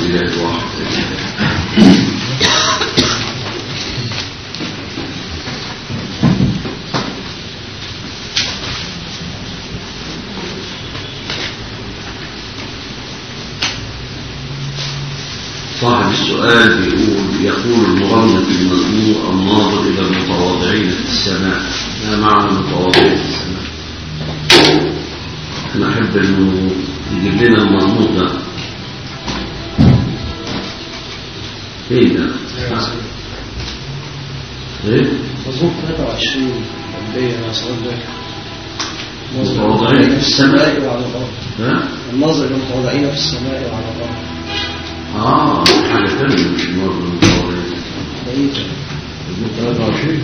الإله الواحد صاحب السؤال بيقول يقول المغنى في المزمور الناظر إلى المتواضعين في السماء ما معنى المتواضعين في السماء أنا أحب إنه يجيب لنا المضمون ده إيه ده؟ إيه؟ مظبوط 23 تنبيه يا صديق متواضعين في السماء وعلى الأرض ها؟ النظر للمتواضعين في السماء وعلى الأرض آه حاجة ثانية مش الناظر المتواضعين بعيدة مظبوط 23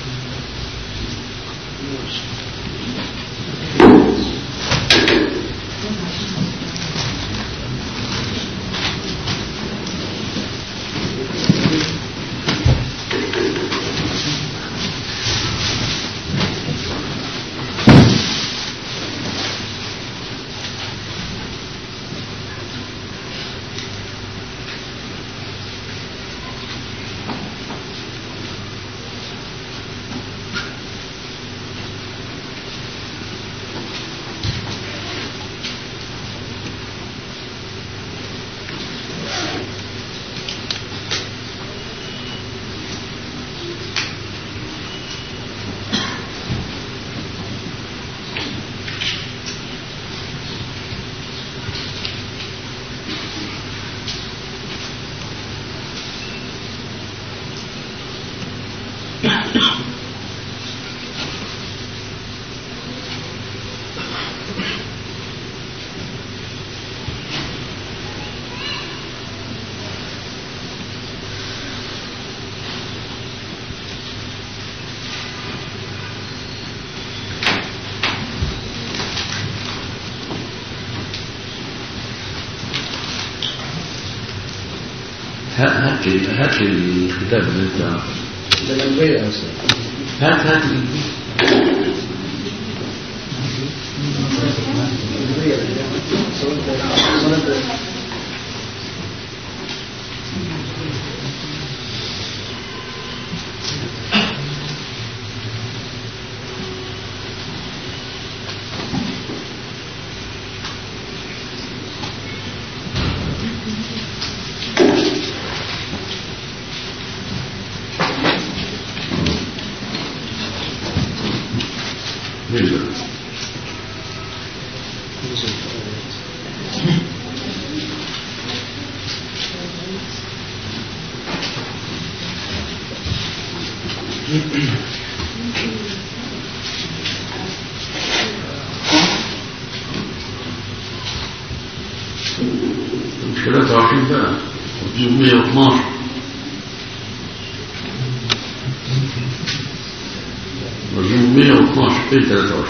هات هات لي هات لي الكتاب اللي انت ده الأنبياء يا أستاذ هات هات لي الأنبياء صلاة نزل مش 23 بقى 112 مجموع 112 في 23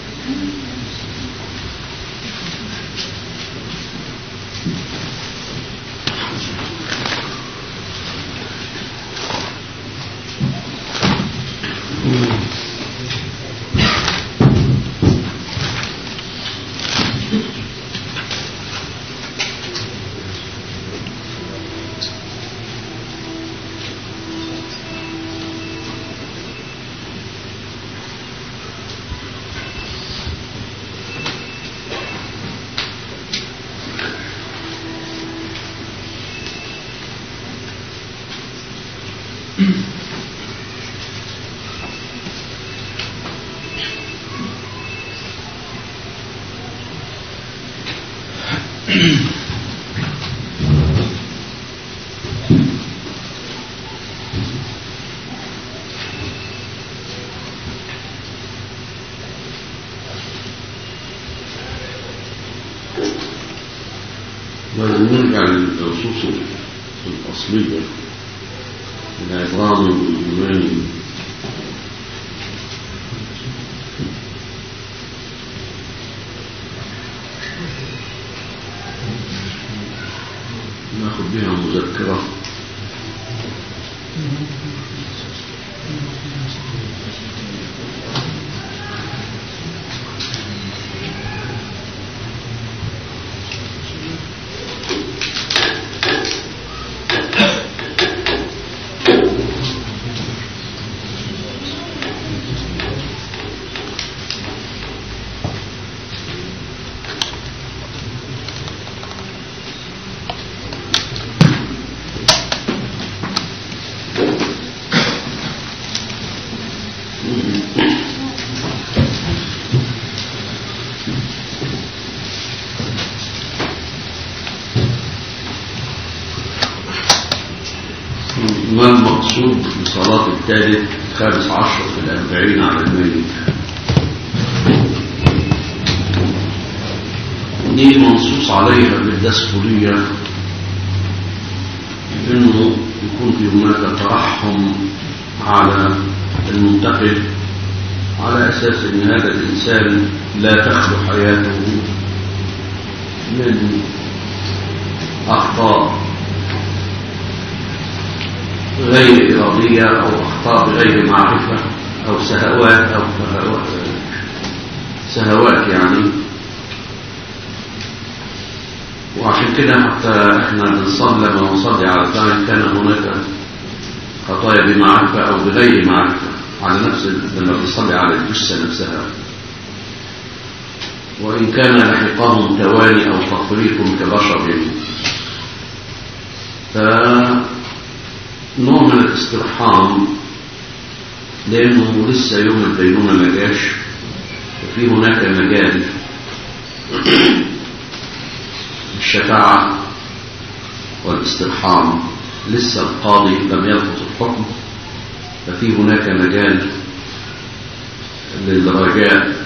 لازم نرجع للنصوص الأصلية العظام والإيمان ناخد بها مذكرة ما المقصود بصلاة الثالث الخامس عشر في الأربعين على الميت دي منصوص عليها بالدسكولية انه يكون في هناك ترحم على المنتقل على اساس ان هذا الانسان لا تخلو حياته من اخطاء غير اراديه او اخطاء بغير معرفه او سهوات او سهوات يعني وعشان كده حتى احنا بنصلي لما نصلي على الثاني كان هناك خطايا بمعرفة أو بغير معرفة على نفس لما بنصلي على الجثة نفسها وإن كان لحقهم تواني أو تفريط كبشر فنوع من الاسترحام لأنه لسه يوم الدينونة ما جاش وفي هناك مجال الشفاعة والاسترحام لسه القاضي لم يلفظ الحكم ففي هناك مجال للرجاء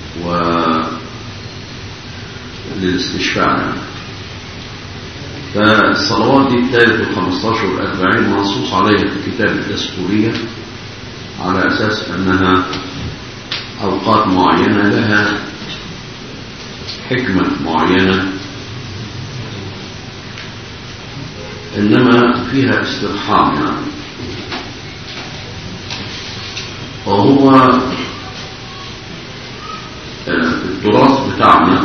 وللاستشفاع يعني. فالصلوات دي الثالث والخمستاشر والأربعين منصوص عليها في كتاب الدستورية على أساس أنها أوقات معينة لها حكمة معينة إنما فيها استرحام يعني وهو التراث بتاعنا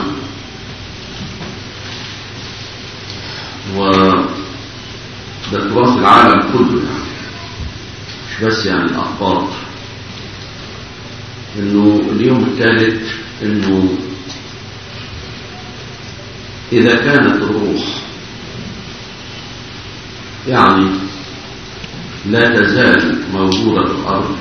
و ده تراث العالم كله يعني مش بس يعني الأخبار إنه اليوم الثالث إنه إذا كانت الروح يعني لا تزال موجودة في الأرض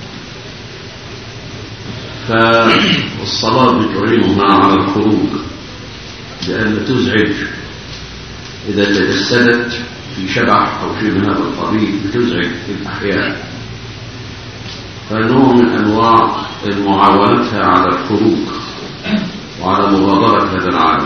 فالصلاة بتعيننا على الخروج لأن تزعج إذا تجسدت في شبح أو شيء من هذا القبيل بتزعج الأحياء فنوع من أنواع معاونتها على الخروج وعلى مغادرة هذا العالم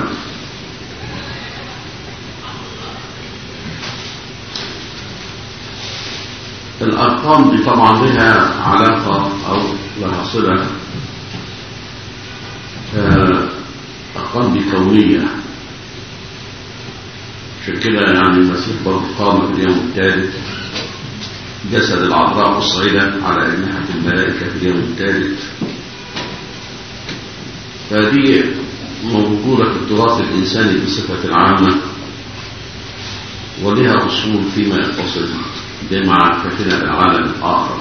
الأرقام دي طبعا لها علاقة أو لها صلة أرقام دي كونية عشان كده يعني المسيح برضه قام في اليوم الثالث جسد العذراء الصعيدة على أجنحة الملائكة في اليوم الثالث فدي موجودة في التراث الإنساني بصفة عامة ولها أصول فيما يتصل بمعرفتنا بالعالم الآخر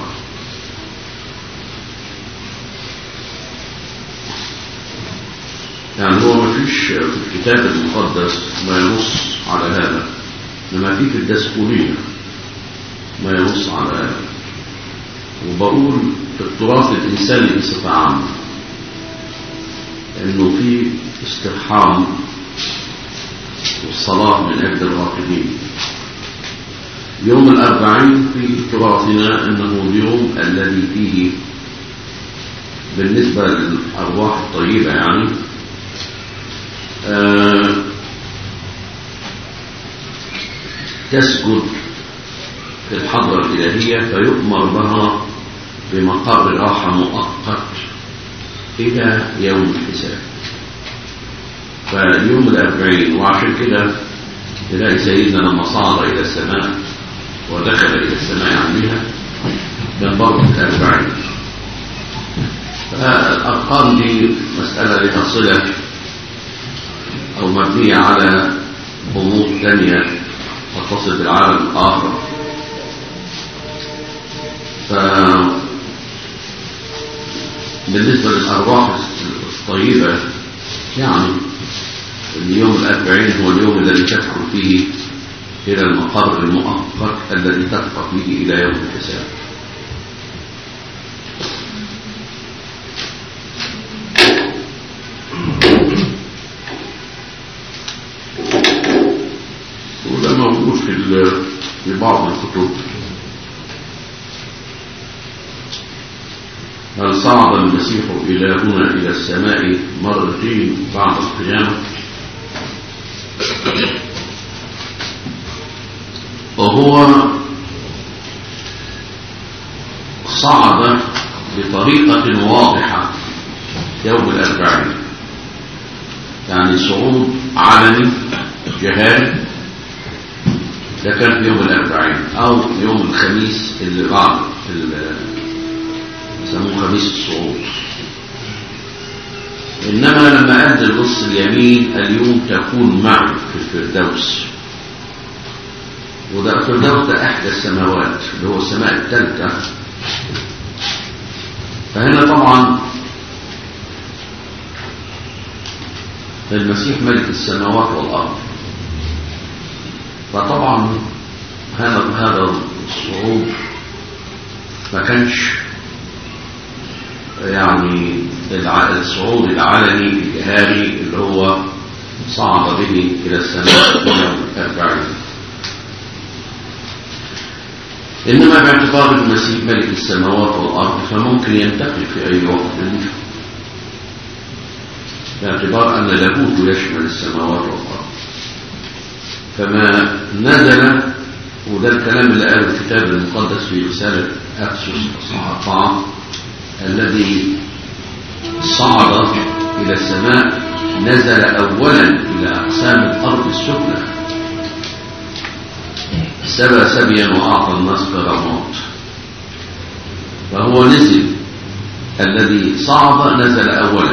يعني هو ما فيش في الكتاب المقدس ما ينص على هذا لما في في الدسكولية ما ينص على هذا وبقول في التراث الإنساني بصفة عامة إنه في استرحام والصلاة من أجل الراقدين يوم الأربعين في تراثنا أنه اليوم الذي فيه بالنسبة للأرواح الطيبة يعني آه تسجد في الحضرة الإلهية فيؤمر بها بمقر راحة مؤقت إلى يوم الحساب فاليوم الأربعين وعشان كده تلاقي سيدنا لما صعد إلى السماء ودخل إلى السماء عنها كان برضه الأربعين فالأرقام دي مسألة لها صلة أو مبنية على غموض ثانية تتصل بالعالم الآخر ف بالنسبة للأرواح الطيبة يعني اليوم الأربعين هو اليوم الذي تدخل فيه إلى المقر المؤقت الذي تبقى فيه إلى يوم الحساب وده موجود في في بعض الكتب هل صعد المسيح إلهنا إلى السماء مرتين بعد القيامة وهو صعد بطريقة واضحة يوم الأربعين يعني صعود علني جهاري ده كان في يوم الأربعين أو يوم الخميس اللي بعد يسموه خميس الصعود إنما لما قال النص اليمين اليوم تكون معي في الفردوس وده الفردوس ده إحدى السماوات اللي هو السماء الثالثة فهنا طبعا المسيح ملك السماوات والأرض فطبعا هذا هذا الصعود ما كانش يعني الصعود العلني الجهاري اللي هو صعد به إلى السماء في يوم الأربعين إنما باعتبار المسيح ملك السماوات والأرض فممكن ينتقل في أي وقت منه باعتبار أن لاهوت يشمل السماوات والأرض فما نزل وده الكلام اللي قاله الكتاب المقدس في رسالة أكسوس أصحاح أربعة الذي صعد إلى السماء نزل أولا إلى أقسام الأرض السفلى سبى سبيا وأعطى الناس كرامات فهو نزل الذي صعد نزل أولا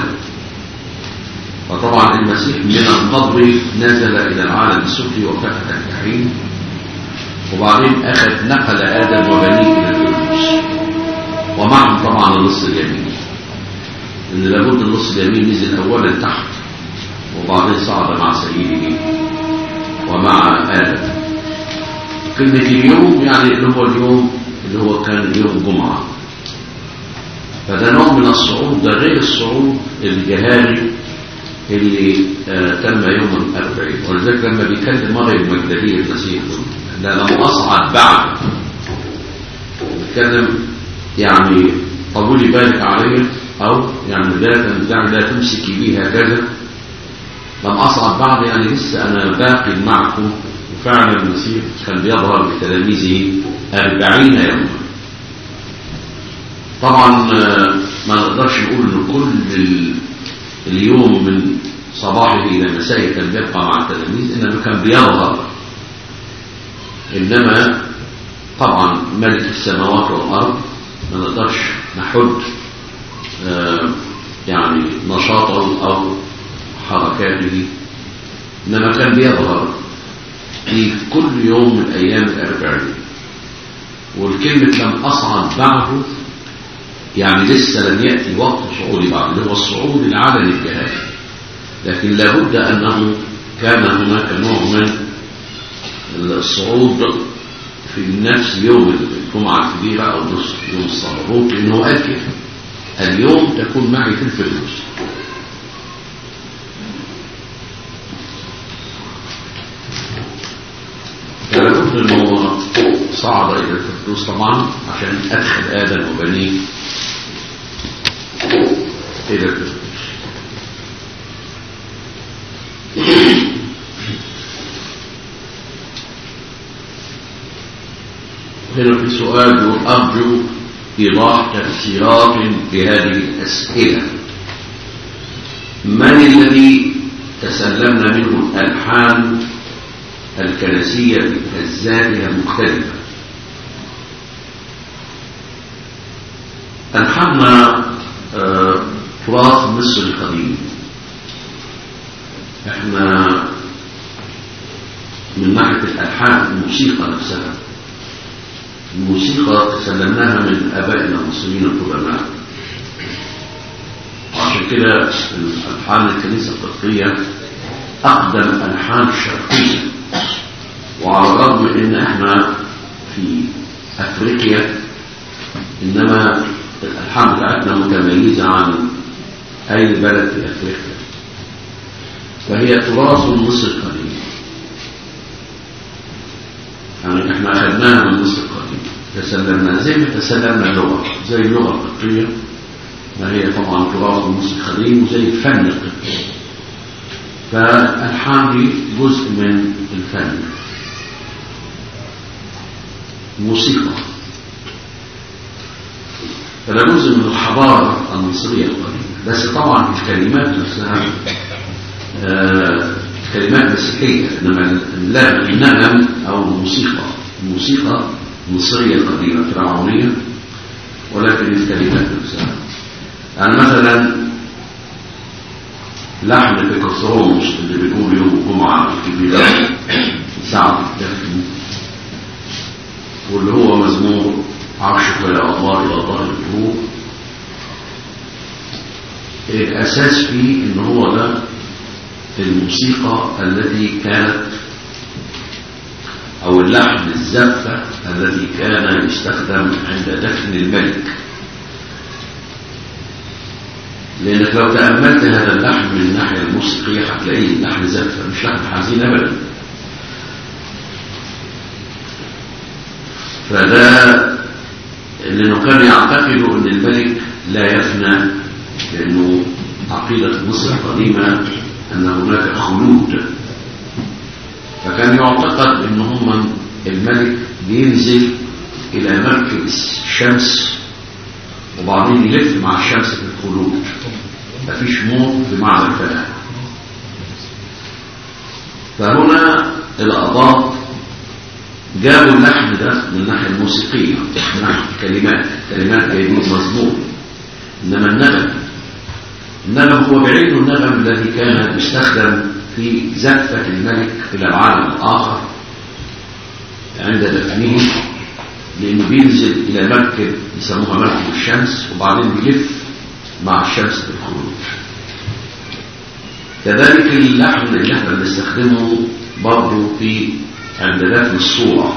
فطبعا المسيح من القبر نزل إلى العالم السفلي وفتح الجحيم وبعدين أخذ نقل آدم وبنيه إلى الفردوس ومعهم طبعا النص اليمين إن لابد النص اليمين نزل أولا تحت وبعدين صعد مع سيده ومع آدم كلمة اليوم يعني اللي هو اليوم اللي هو كان يوم جمعة فده نوع من الصعود ده غير الصعود الجهاري اللي آه تم يوم الأربعين ولذلك لما بيكلم مريم المجدلية المسيح ده لم أصعد بعد بيتكلم يعني طولي بالك علي أو يعني لا يعني لا تمسكي بي هكذا لم أصعد بعد يعني لسه أنا باقي معكم وفعلا المسيح كان بيظهر لتلاميذه أربعين يوما طبعا ما نقدرش نقول ان كل اليوم من صباحه الى مسائه كان بيبقى مع التلاميذ انما كان بيظهر انما طبعا ملك السماوات والارض ما نقدرش نحد يعني نشاطه او حركاته انما كان بيظهر في كل يوم من ايام الاربعين والكلمه لم اصعد بعده يعني لسه لم يأتي وقت صعودي بعد اللي هو الصعود العلني الجهادي لكن لابد أنه كان هناك نوع من الصعود في نفس يوم الجمعة الكبيرة أو نصف يوم الصلوات لأنه قال كده اليوم تكون معي في الفردوس فلابد أنه صعد إلى الفردوس طبعا عشان أدخل آدم وبنيه إلى الفردوس هنا في سؤال أرجو إيضاح تفسيرات لهذه الأسئلة من الذي تسلمنا منه الألحان الكنسية الذاتية المختلفة ألحاننا تراث مصر القديم احنا من ناحية الألحان الموسيقى نفسها الموسيقى تسلمناها من آبائنا المصريين القدماء وعشان كده ألحان الكنيسة القبطية أقدم ألحان شرقية وعلى الرغم من إن احنا في أفريقيا إنما الألحان بتاعتنا متميزة عن أي بلد في أفريقيا فهي تراث مصر القديم يعني احنا أخذناها من مصر القديم تسلمنا زي ما تسلمنا اللغة زي اللغة القبطية ما هي طبعا تراث المصري القديم وزي الفن القديم فالألحان دي جزء من الفن موسيقى فده جزء من الحضارة المصرية القديمة بس طبعا الكلمات نفسها آه كلمات مسيحية إنما لا النغم أو الموسيقى الموسيقى المصرية القديمة الفرعونية ولكن الكلمات نفسها يعني مثلا لحن بيكوثروموس اللي بنقول يوم الجمعة الكبيرة ساعة الدفن واللي هو مزمور عرشك يا الله إلى ظهر الجروب الأساس فيه إن هو ده الموسيقى التي كانت أو اللحن الزفة الذي كان يستخدم عند دفن الملك لأنك لو تأملت هذا اللحن من الناحية الموسيقية هتلاقيه لحن زفة مش لحن حزين أبدا فده لأنه كانوا يعتقدوا أن الملك لا يفنى لأنه عقيدة مصر القديمة أن هناك خلود فكان يعتقد أن هم الملك بينزل إلى مركز الشمس وبعدين يلف مع الشمس في الخلود مفيش موت بمعنى الكلام فهنا الأضاء جابوا اللحن ده من الناحية الموسيقية من ناحية الكلمات الكلمات جايبين مضمون إنما النغم النغم هو بعينه النغم الذي كان يستخدم في زفة الملك إلى العالم الآخر عند دفنه لأنه بينزل إلى مركب يسموها مركب الشمس وبعدين بيلف مع الشمس في الخروج كذلك اللحن اللي احنا بنستخدمه برضه في عند دفن الصورة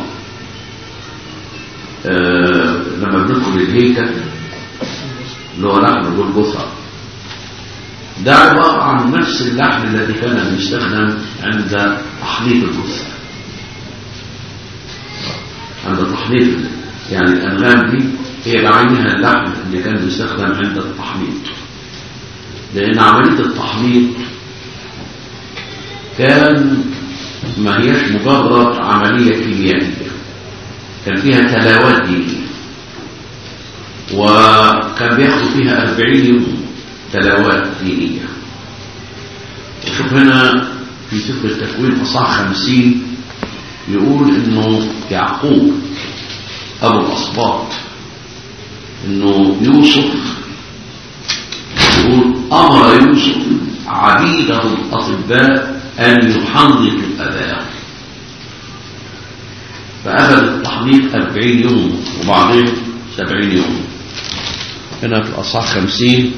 آه لما بندخل الهيكل اللي هو لحن جولجوثا ده عبارة عن نفس اللحن الذي كان بيستخدم عند تحنيط الجثة عند تحنيط يعني الأنغام دي هي بعينها اللحن اللي كان بيستخدم عند التحنيط لأن عملية التحنيط كان ما هيش مجرد عملية كيميائية كان فيها تلاوات دينية وكان بياخدوا فيها أربعين يوم تلاوات دينية وشوف هنا في سفر التكوين أصح خمسين يقول إنه يعقوب أبو الأصباط إنه يوسف يقول أمر يوسف عبيده الأطباء أن يحنطوا أباه فأخذ التحنيط أربعين يوم وبعدين سبعين يوم هنا في الأصح خمسين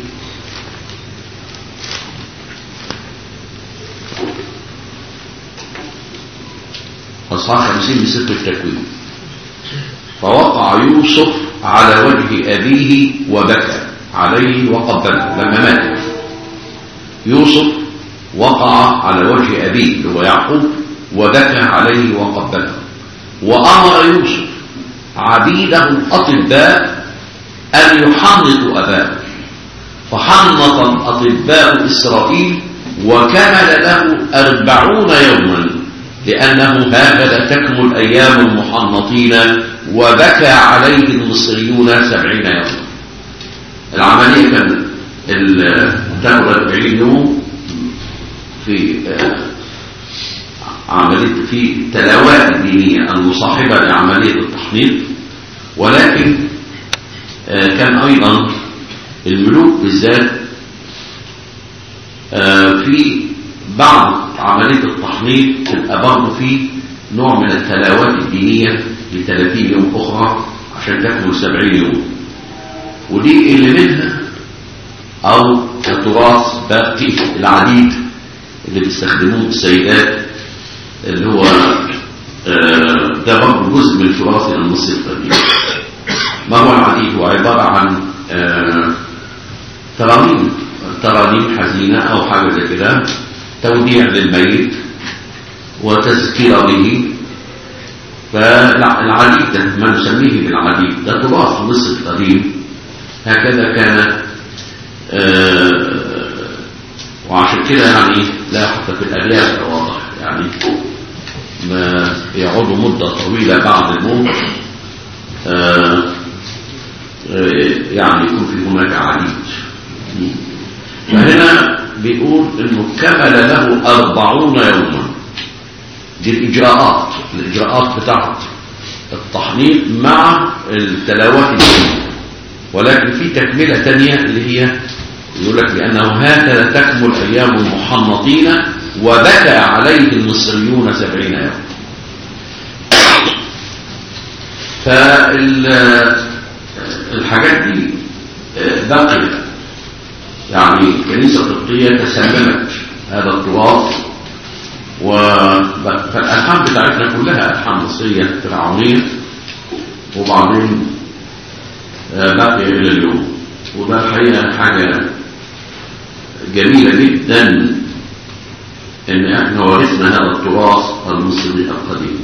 أصحاح خمسين من سفر التكوين فوقع يوسف على وجه أبيه وبكى عليه وقبله لما مات يوسف وقع على وجه أبيه اللي هو يعقوب وبكى عليه وقبله وأمر يوسف عبيده الأطباء أن يحنطوا أباه فحنط الأطباء إسرائيل وكمل له أربعون يوما لأنه هكذا تكمل أيام المحنطين وبكى عليه المصريون سبعين يوما العملية كانت تاخد 40 يوم في عملية في التلاوات الدينية المصاحبة لعملية التحنيط ولكن كان أيضا الملوك بالذات في بعض عملية التحنيط تبقى برضه في نوع من التلاوات الدينية ل 30 يوم أخرى عشان تكمل 70 يوم ودي اللي منها أو كتراث باقي العديد اللي بيستخدموه السيدات اللي هو ده برضه جزء من التراث المصري القديم ما هو العديد هو عبارة عن ترانيم ترانيم حزينة أو حاجة زي كده توديع للميت وتذكير به فالعديد ده ما نسميه بالعديد ده تراث مصر القديم هكذا كان آه، وعشان كده يعني لا حتى في الأبيات واضح يعني ما يعود مدة طويلة بعد الموت آه، آه، يعني يكون في هناك عديد فهنا بيقول انه كمل له أربعون يوما دي الإجراءات الإجراءات بتاعت التحنيط مع التلاوات الجديدة ولكن في تكملة تانية اللي هي يقول لك لأنه هكذا تكمل أيام المحنطين وبكى عليه المصريون سبعين يوم فالحاجات دي بقيت يعني الكنيسة القبطية تسلمت هذا التراث فالألحان بتاعتنا كلها ألحان مصرية فرعونية وبعدين باقية إلى اليوم وده الحقيقة حاجة جميلة جدا إن إحنا ورثنا هذا التراث المصري القديم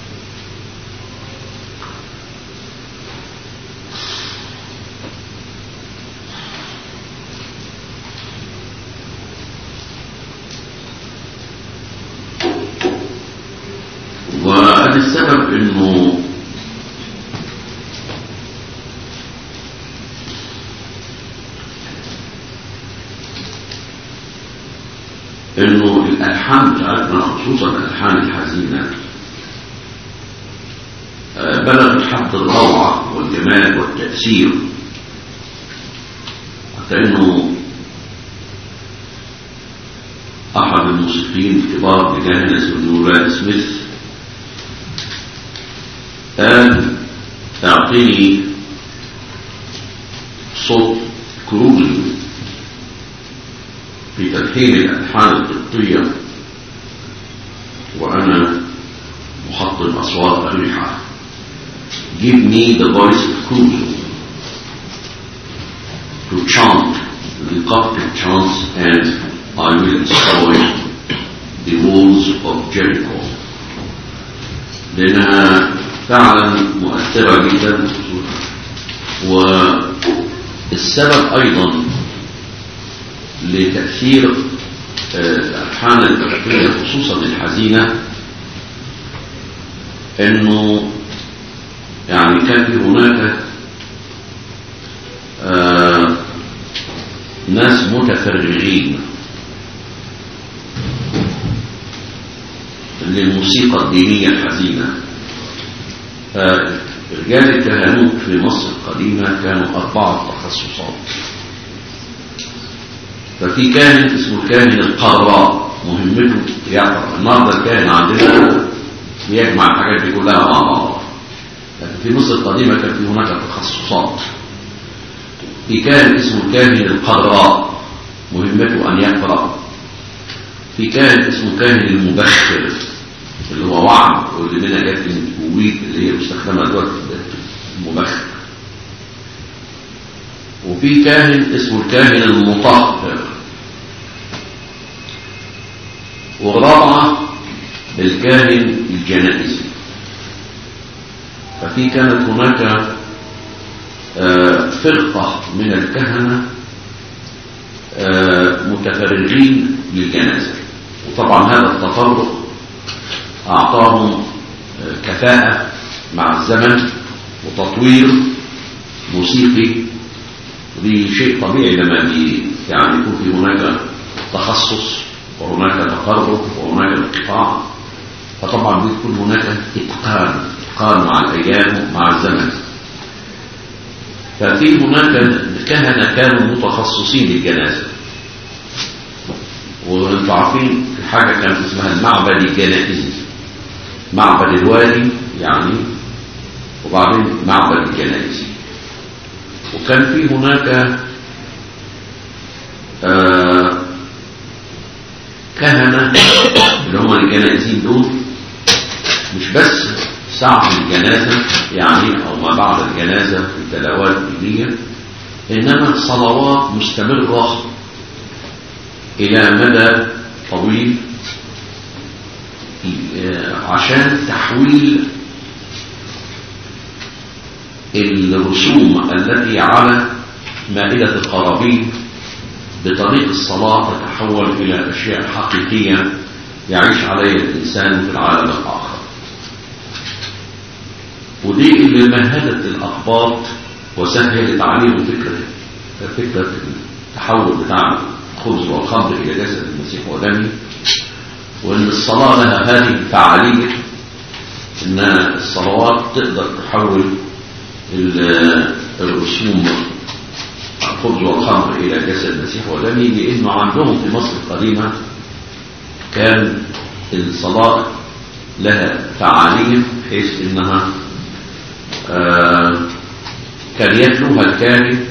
وهذا السبب انه انه الالحان بتاعتنا خصوصا الالحان الحزينه آه، بلغت حد الروعه والجمال والتاثير حتى انه احد الموسيقيين الكبار بجانب اسمه نوران سميث قال اعطيني صوت كروزي في تلحين الألحان القبطية وأنا محطم أصوات أريحة Give me the voice of Kuzu to chant the Coptic chants and I will destroy the walls of Jericho لأنها فعلا مؤثرة جدا والسبب أيضا لتأثير الألحان الأغنية خصوصا الحزينة أنه يعني كان في هناك آه ناس متفرغين للموسيقى الدينية الحزينة رجال الكهنوت في مصر القديمة كانوا أربعة تخصصات ففي كاهن اسمه الكاهن القراء مهمته يقرأ النهارده الكاهن عندنا بيجمع الحاجات دي كلها مع بعض لكن في مصر القديمة كان في هناك تخصصات في كاهن اسمه الكاهن القراء مهمته أن يقرأ في كاهن اسمه كاهن المبخر اللي هو وعد واللي منها جت الكويت اللي هي مستخدمة دلوقتي المبخر وفي كاهن اسمه الكاهن المطهر والرابعة الكاهن الجنائزي ففي كانت هناك فرقة من الكهنة متفرغين للجنازة وطبعا هذا التفرغ أعطاهم كفاءة مع الزمن وتطوير موسيقي دي شيء طبيعي لما بي يعني يكون في هناك تخصص وهناك تقرب وهناك انقطاع فطبعا بيكون هناك اتقان اتقان مع الايام مع الزمن ففي هناك كهنة كانوا متخصصين للجنازة وانتم عارفين في حاجة كانت اسمها المعبد الجنائزي معبد الوالي يعني وبعدين معبد الجنائزي وكان في هناك آه كهنة اللي هم الجنائزين دول مش بس ساعة الجنازة يعني أو ما بعد الجنازة في التلاوات الدينية إنما صلوات مستمرة إلى مدى طويل عشان تحويل الرسوم التي على مائدة القرابين بطريق الصلاة تتحول إلى أشياء حقيقية يعيش عليها الإنسان في العالم الآخر ودي اللي مهدت الأخبار وسهلت عليهم فكرة فكرة التحول بتاع الخبز والخمر إلى جسد المسيح ودمه وإن الصلاة لها هذه الفعالية إن الصلوات تقدر تحول الرسوم الخبز والخمر إلى جسد المسيح ودمه لأنه عندهم في مصر القديمة كان الصلاة لها فعالية بحيث إنها آه كان يتلوها الكاهن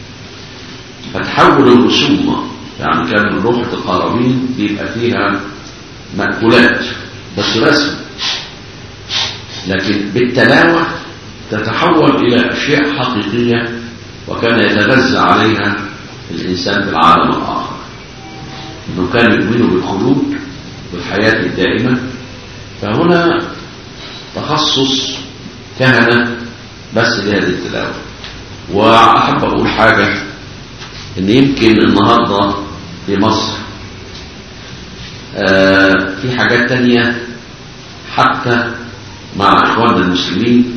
فتحول الرسوم يعني كان لوحة القرابين بيبقى فيها مأكولات بس رسم لكن بالتلاوة تتحول إلى أشياء حقيقية وكان يتغذى عليها الإنسان في العالم الآخر أنه كان يؤمن بالخلود والحياة الدائمة فهنا تخصص كهنة بس لهذه التلاوة وأحب أقول حاجة إن يمكن النهاردة في مصر آه في حاجات تانية حتى مع إخواننا المسلمين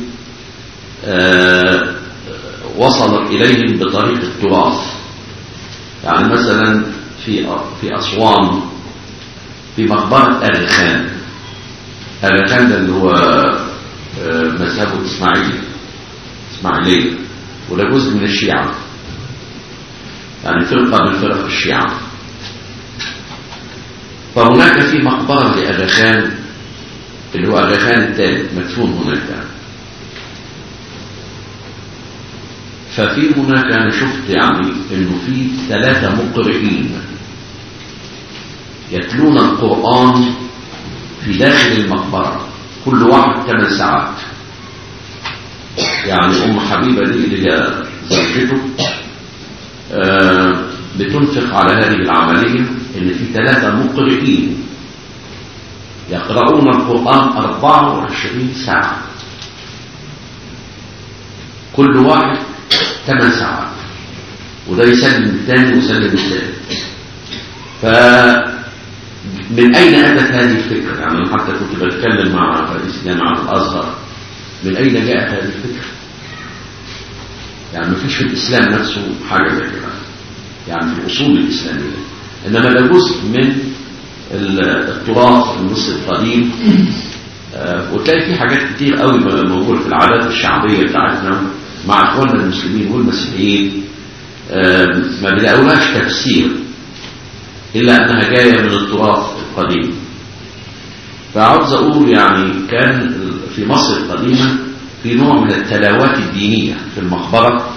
آه وصلت إليهم بطريق التراث يعني مثلا في في أسوان في مقبرة أرخان أرخان ده اللي هو آه مذهبه الإسماعيلي إسماعيلية وده جزء من الشيعة يعني فرقة من فرق الشيعة فهناك في مقبرة لأغاخان اللي هو أغاخان الثالث مدفون هناك يعني. ففي هناك أنا شفت يعني إنه في ثلاثة مقرئين يتلون القرآن في داخل المقبرة كل واحد ثمان ساعات يعني أم حبيبة دي اللي هي زوجته آه بتنفق على هذه العملية إن في ثلاثة مقرئين يقرؤون القرآن 24 ساعة كل واحد 8 ساعات وده يسلم الثاني ويسلم الثالث ف من أين أتت هذه الفكرة؟ يعني حتى كنت بتكلم مع رئيس جامعة الأزهر من أين جاءت هذه الفكرة؟ يعني ما فيش في الإسلام نفسه حاجة زي كده يعني في الأصول الإسلامية إنما ده جزء من التراث المصري القديم آه وتلاقي في حاجات كتير قوي موجودة في العادات الشعبية بتاعتنا مع إخواننا المسلمين والمسيحيين آه ما بيلاقولهاش تفسير إلا أنها جاية من التراث القديم فعاوز أقول يعني كان في مصر القديمة في نوع من التلاوات الدينية في المقبرة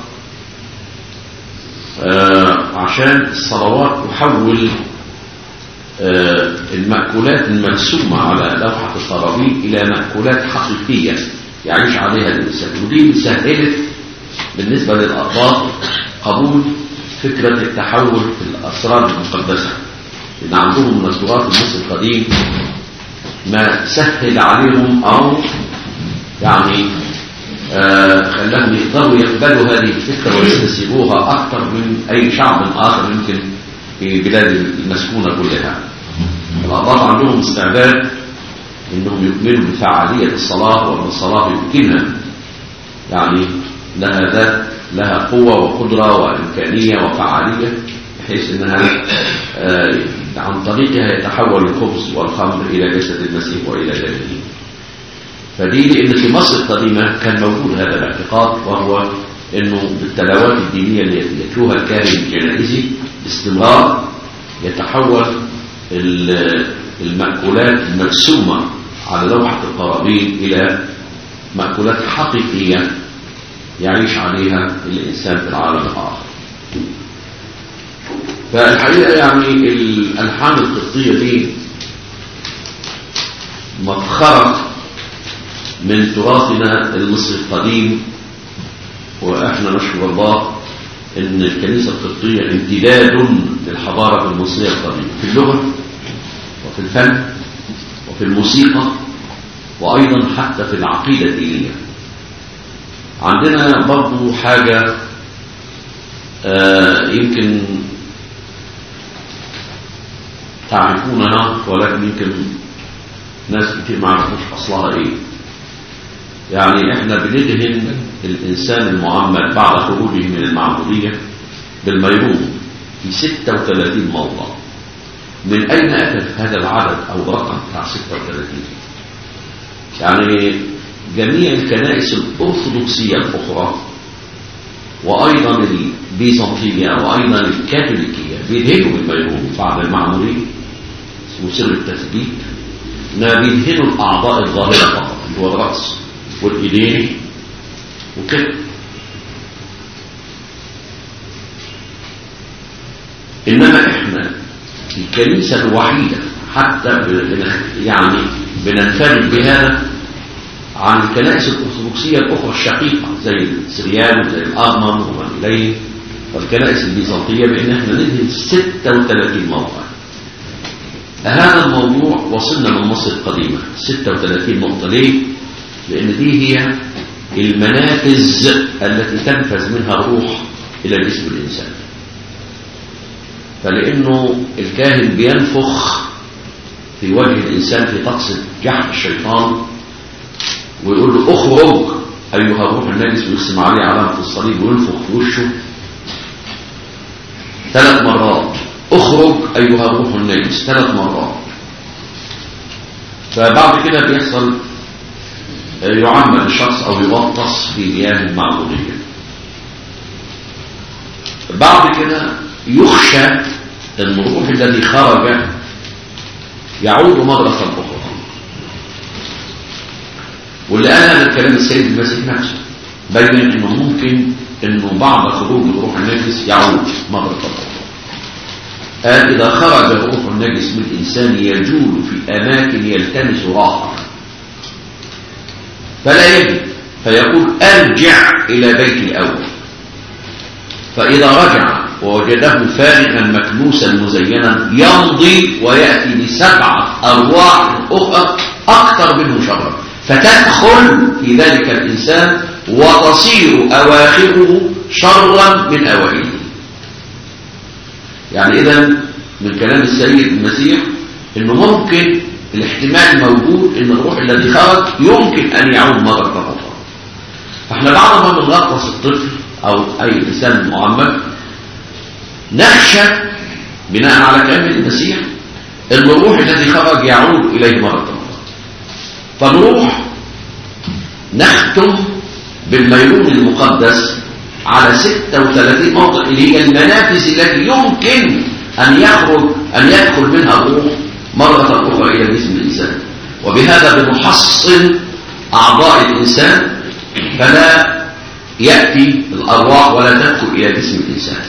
آه عشان الصلوات تحول آه المأكولات المرسومة على لوحة القرابين إلى مأكولات حقيقية يعيش عليها الإنسان ودي سهلت بالنسبة للأقباط قبول فكرة التحول في الأسرار المقدسة لأن عندهم من التراث المصري القديم ما سهل عليهم أو يعني آه خلاهم يقدروا يقبلوا هذه الفكرة ويستسيغوها أكثر من أي شعب آخر يمكن في بلاد المسكونة كلها الأقباط عندهم استعداد أنهم يكملوا بفعالية الصلاة وأن الصلاة يمكنها يعني لها ذات لها قوة وقدرة وإمكانية وفعالية بحيث أنها آه عن طريقها يتحول الخبز والخمر إلى جسد المسيح وإلى دمه فدي لأن في مصر القديمة كان موجود هذا الاعتقاد وهو أنه بالتلاوات الدينية اللي يتلوها الكاهن الجنائزي باستمرار يتحول المأكولات المرسومة على لوحة القرابين إلى مأكولات حقيقية يعيش عليها الإنسان في العالم الآخر فالحقيقة يعني الألحان القبطية دي مفخرة من تراثنا المصري القديم وإحنا نشكر الله إن الكنيسة القبطية امتداد للحضارة المصرية القديمة في اللغة وفي الفن وفي الموسيقى وأيضا حتى في العقيدة الدينية عندنا برضو حاجة آه يمكن تعرفونها ولكن يمكن ناس كتير ما يعرفوش أصلها إيه يعني إحنا بندهن الإنسان المعمد بعد خروجه من المعمودية بالميرون في 36 موضع من أين أتى هذا العدد أو الرقم بتاع 36 يعني جميع الكنائس الأرثوذكسية الأخرى وأيضا البيزنطية وأيضا الكاثوليكية بيدهنوا بالميرون بعد المعمودية اسمه سر التثبيت ما بيدهنوا الأعضاء الظاهرة فقط اللي هو الرأس والإيدين وكده إنما إحنا الكنيسة الوحيدة حتى يعني بننفرد بهذا عن الكنائس الأرثوذكسية الأخرى الشقيقة زي السريان وزي الأرمن ومن إليه والكنائس البيزنطية بأن احنا ندهن 36 موضع هذا الموضوع وصلنا من مصر القديمة 36 نقطة ليه؟ لأن دي هي المنافذ التي تنفذ منها الروح إلى جسم الإنسان فلأنه الكاهن بينفخ في وجه الإنسان في طقس جحد الشيطان ويقول له اخرج أيها الروح النجس ويرسم عليه علامة الصليب وينفخ في وشه ثلاث مرات اخرج أيها الروح النجس ثلاث مرات فبعد كده بيحصل يعمد الشخص أو يغطس في مياه المعمودية بعد كده يخشى أن الروح الذي خرج يعود مرة أخرى واللي قال هذا الكلام السيد المسيح نفسه بين انه ممكن انه بعد خروج الروح النجس يعود مرة أخرى قال إذا خرج الروح النجس من الإنسان يجول في أماكن يلتمس راحة فلا يجد فيقول أرجع إلى بيتي الأول فإذا رجع ووجده فارغا مكنوسا مزينا يمضي ويأتي بسبعة أرواح أخرى أكثر منه شرا فتدخل في ذلك الإنسان وتصير أواخره شرا من أوائله يعني إذا من كلام السيد المسيح إنه ممكن الاحتمال موجود إن الروح الذي خرج يمكن أن يعود مرة أخرى فإحنا بعد ما بنغطس الطفل أو أي إنسان معمد نخشى بناء على كلام المسيح إن الروح الذي خرج يعود إليه مرة أخرى فنروح نختم بالميمون المقدس على 36 موضع اللي هي المنافذ التي يمكن أن يخرج أن يدخل منها الروح مرة أخرى إلى جسم الإنسان وبهذا بنحصن أعضاء الإنسان فلا يأتي الأرواح ولا تدخل إلى جسم الإنسان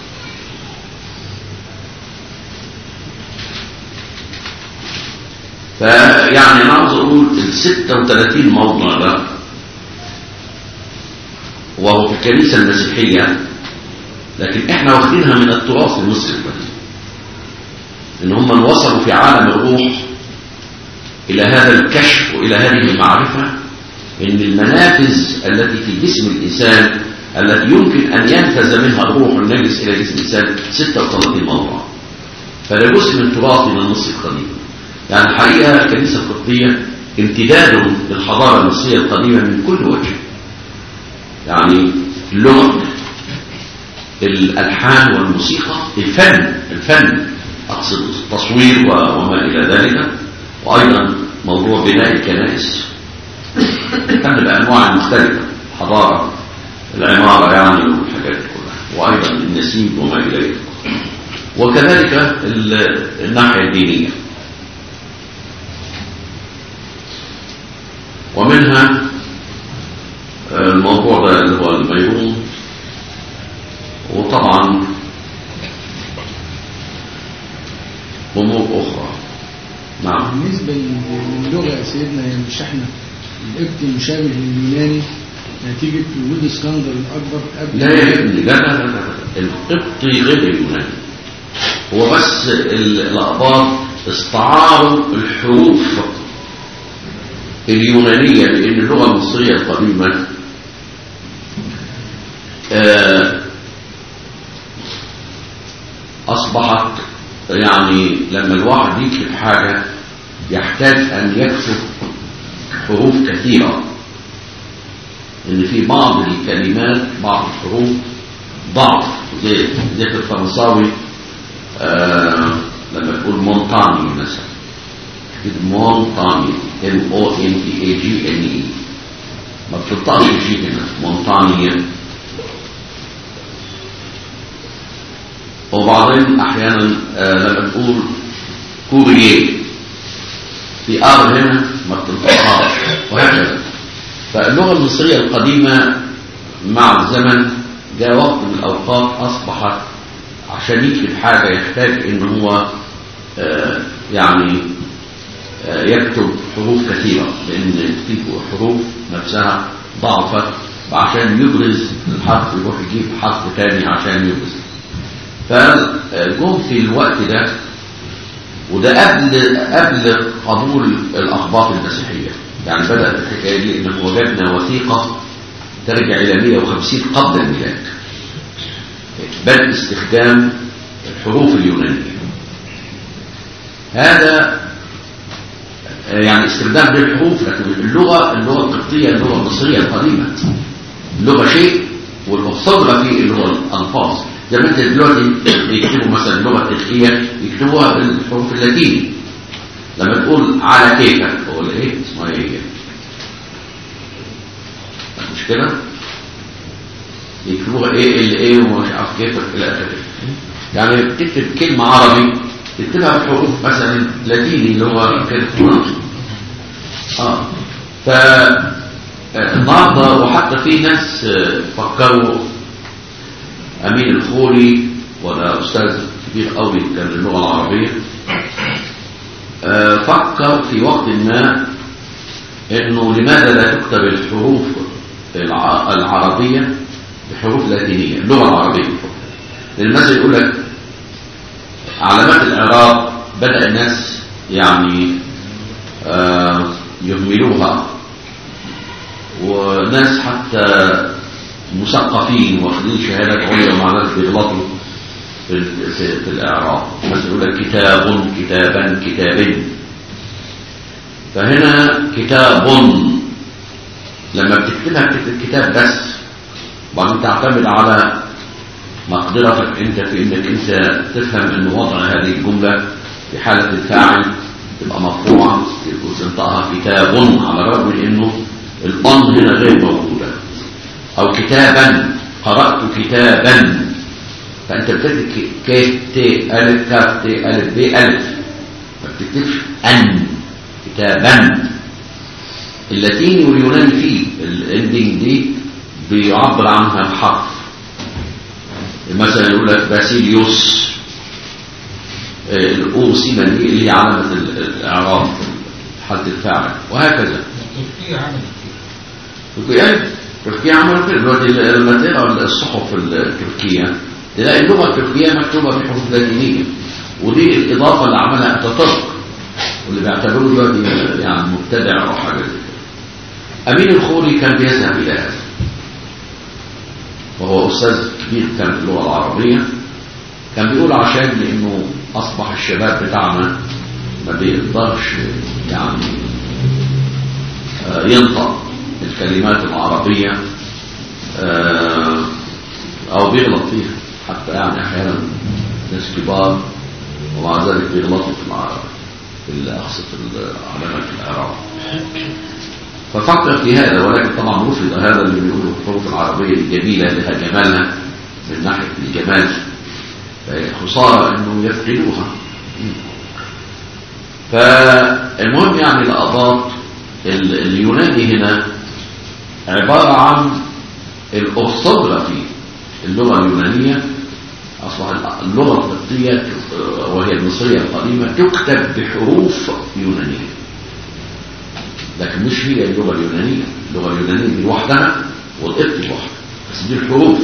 فيعني انا عاوز اقول ال 36 موضع ده وهو في الكنيسه المسيحيه لكن احنا واخدينها من التراث المصري القديم ان هم وصلوا في عالم الروح الى هذا الكشف والى هذه المعرفه ان المنافذ التي في جسم الانسان التي يمكن ان ينفذ منها الروح النجس الى جسم الانسان 36 موضع فده جزء من تراثنا المصري القديم يعني الحقيقة الكنيسة القبطية امتداد للحضارة المصرية القديمة من كل وجه يعني اللغة الألحان والموسيقى الفن الفن أقصد التصوير وما إلى ذلك وأيضا موضوع بناء الكنائس الفن بأنواع مختلفة حضارة العمارة يعني والحاجات كلها وأيضا النسيج وما إليه وكذلك الناحية الدينية ومنها الموضوع ده اللي هو الميمون وطبعا أمور أخرى نعم بالنسبة للغة يا سيدنا هي مش احنا القبطي مشابه لليوناني نتيجة وجود اسكندر الأكبر قبل لا يا ابني لا لا لا, لا. القبطي غير اليوناني هو بس الأقباط استعاروا الحروف اليونانية لأن اللغة المصرية القديمة أصبحت يعني لما الواحد يكتب حاجة يحتاج أن يكتب حروف كثيرة إن في بعض الكلمات بعض الحروف ضعف زي زي في الفرنساوي آه لما تقول مونتاني مثلا تكتب مونتاني M O N T A G N E ما بتنطقش جي هنا مونتانيا وبعدين احيانا آه لما تقول كورييه في ار هنا ما بتنطقهاش وهكذا فاللغه المصريه القديمه مع الزمن جاء وقت من الاوقات اصبحت عشان يكتب حاجه يحتاج ان هو آه يعني آه يكتب حروف كثيره لان في حروف نفسها ضعفت وعشان يبرز الحرف يروح يجيب حرف ثاني عشان يبرز فجم في الوقت ده وده قبل قبل قبول الاخبار المسيحيه يعني بدات الحكايه دي ان وجدنا وثيقه ترجع الى 150 قبل الميلاد بدء استخدام الحروف اليونانيه هذا يعني استخدام للحروف لكن اللغه اللغه القبطيه اللغه المصريه القديمه اللغه شيء والمصدر فيه اللي هو الالفاظ زي ما انت دلوقتي بيكتبوا مثلا اللغه التركيه يكتبوها بالحروف اللاتيني لما تقول على كيفك تقول ايه اسمها ايه مش كده يكتبوها ايه ال ايه ومش عارف كيفك الى اخره يعني بتكتب كلمه عربي تكتبها بحروف مثلا لاتيني اللي هو كده اه ف النهارده وحتى في ناس فكروا امين الخولي وده استاذ كبير قوي كان اللغه العربيه فكر في وقت ما انه لماذا لا تكتب الحروف العربيه بحروف لاتينيه اللغه العربيه لان مثلا يقول لك علامات الاعراب بدا الناس يعني يهملوها وناس حتى مثقفين واخدين شهادات عليا ومع ذلك بيغلطوا في, في, في الاعراب مثلا يقول لك كتاب كتابا كتاب فهنا كتاب لما بتكتبها بتكتب كتاب بس وبعدين تعتمد على مقدرتك انت في انك انت تفهم ان وضع هذه الجمله في حاله الفاعل تبقى مرفوعه وتنطقها كتاب على الرغم من انه الأن هنا غير موجودة أو كتابا قرأت كتابا فأنت بتكتب ك ت ألف كاف ت ألف ب ألف ما بتكتبش أن كتابا اللاتيني واليوناني فيه الاندنج دي بيعبر عنها بحرف مثلا يقول لك باسيليوس الأوسيما دي اللي هي علامة الإعراب حالة الفاعل وهكذا تركيا عملت تركيا تركيا عملوا كده دلوقتي لما تقرا الصحف التركيه تلاقي اللغه التركيه مكتوبه بحروف لاتينيه ودي الاضافه اللي عملها اتاتورك واللي بيعتبروه دلوقتي يعني مبتدع او حاجه زي كده. امين الخوري كان بيذهب الى هذا وهو استاذ كبير كان في اللغه العربيه كان بيقول عشان لانه اصبح الشباب بتاعنا ما بيقدرش يعني ينطق الكلمات العربية أو بيغلط فيها حتى يعني أحيانا ناس كبار ومع ذلك بيغلطوا في العرب في أقصد علامات الإعراب ففكر في هذا ولكن طبعا رفض هذا اللي بيقولوا الحروف العربية الجميلة لها جمالها من ناحية الجمال خسارة أنه يفقدوها فالمهم يعني لأضاط اليوناني هنا عبارة عن الأرثوغرافي اللغة اليونانية أصبح اللغة القبطية وهي المصرية القديمة تكتب بحروف يونانية لكن مش هي اللغة اليونانية اللغة اليونانية دي لوحدها والقبط لوحدها بس دي الحروف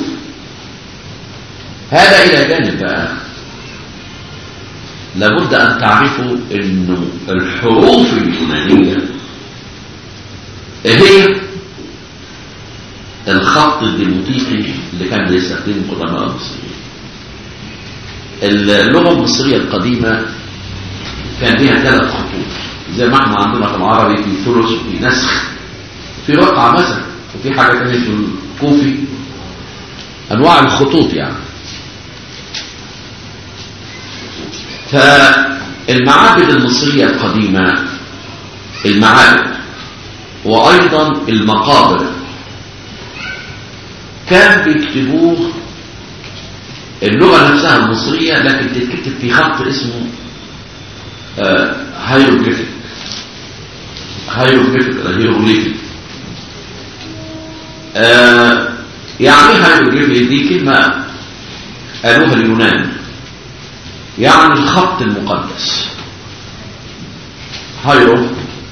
هذا إلى جانب بقى لابد أن تعرفوا أنه الحروف اليونانية هي الخط الديموتيقي اللي كان بيستخدمه قدماء المصريين اللغة المصرية القديمة كان ليها ثلاث خطوط زي ما احنا عندنا في العربي في ثلث وفي نسخ في رقعة مثلا وفي حاجة تانية في الكوفي أنواع الخطوط يعني فالمعابد المصرية القديمة المعابد وأيضا المقابر كان بيكتبوه اللغة نفسها المصرية لكن تتكتب في خط اسمه هيروغليفيك هيروغليفيك هيروغليفيك آه يعني هيروغليفيك دي كلمة قالوها اليونان يعني الخط المقدس هيرو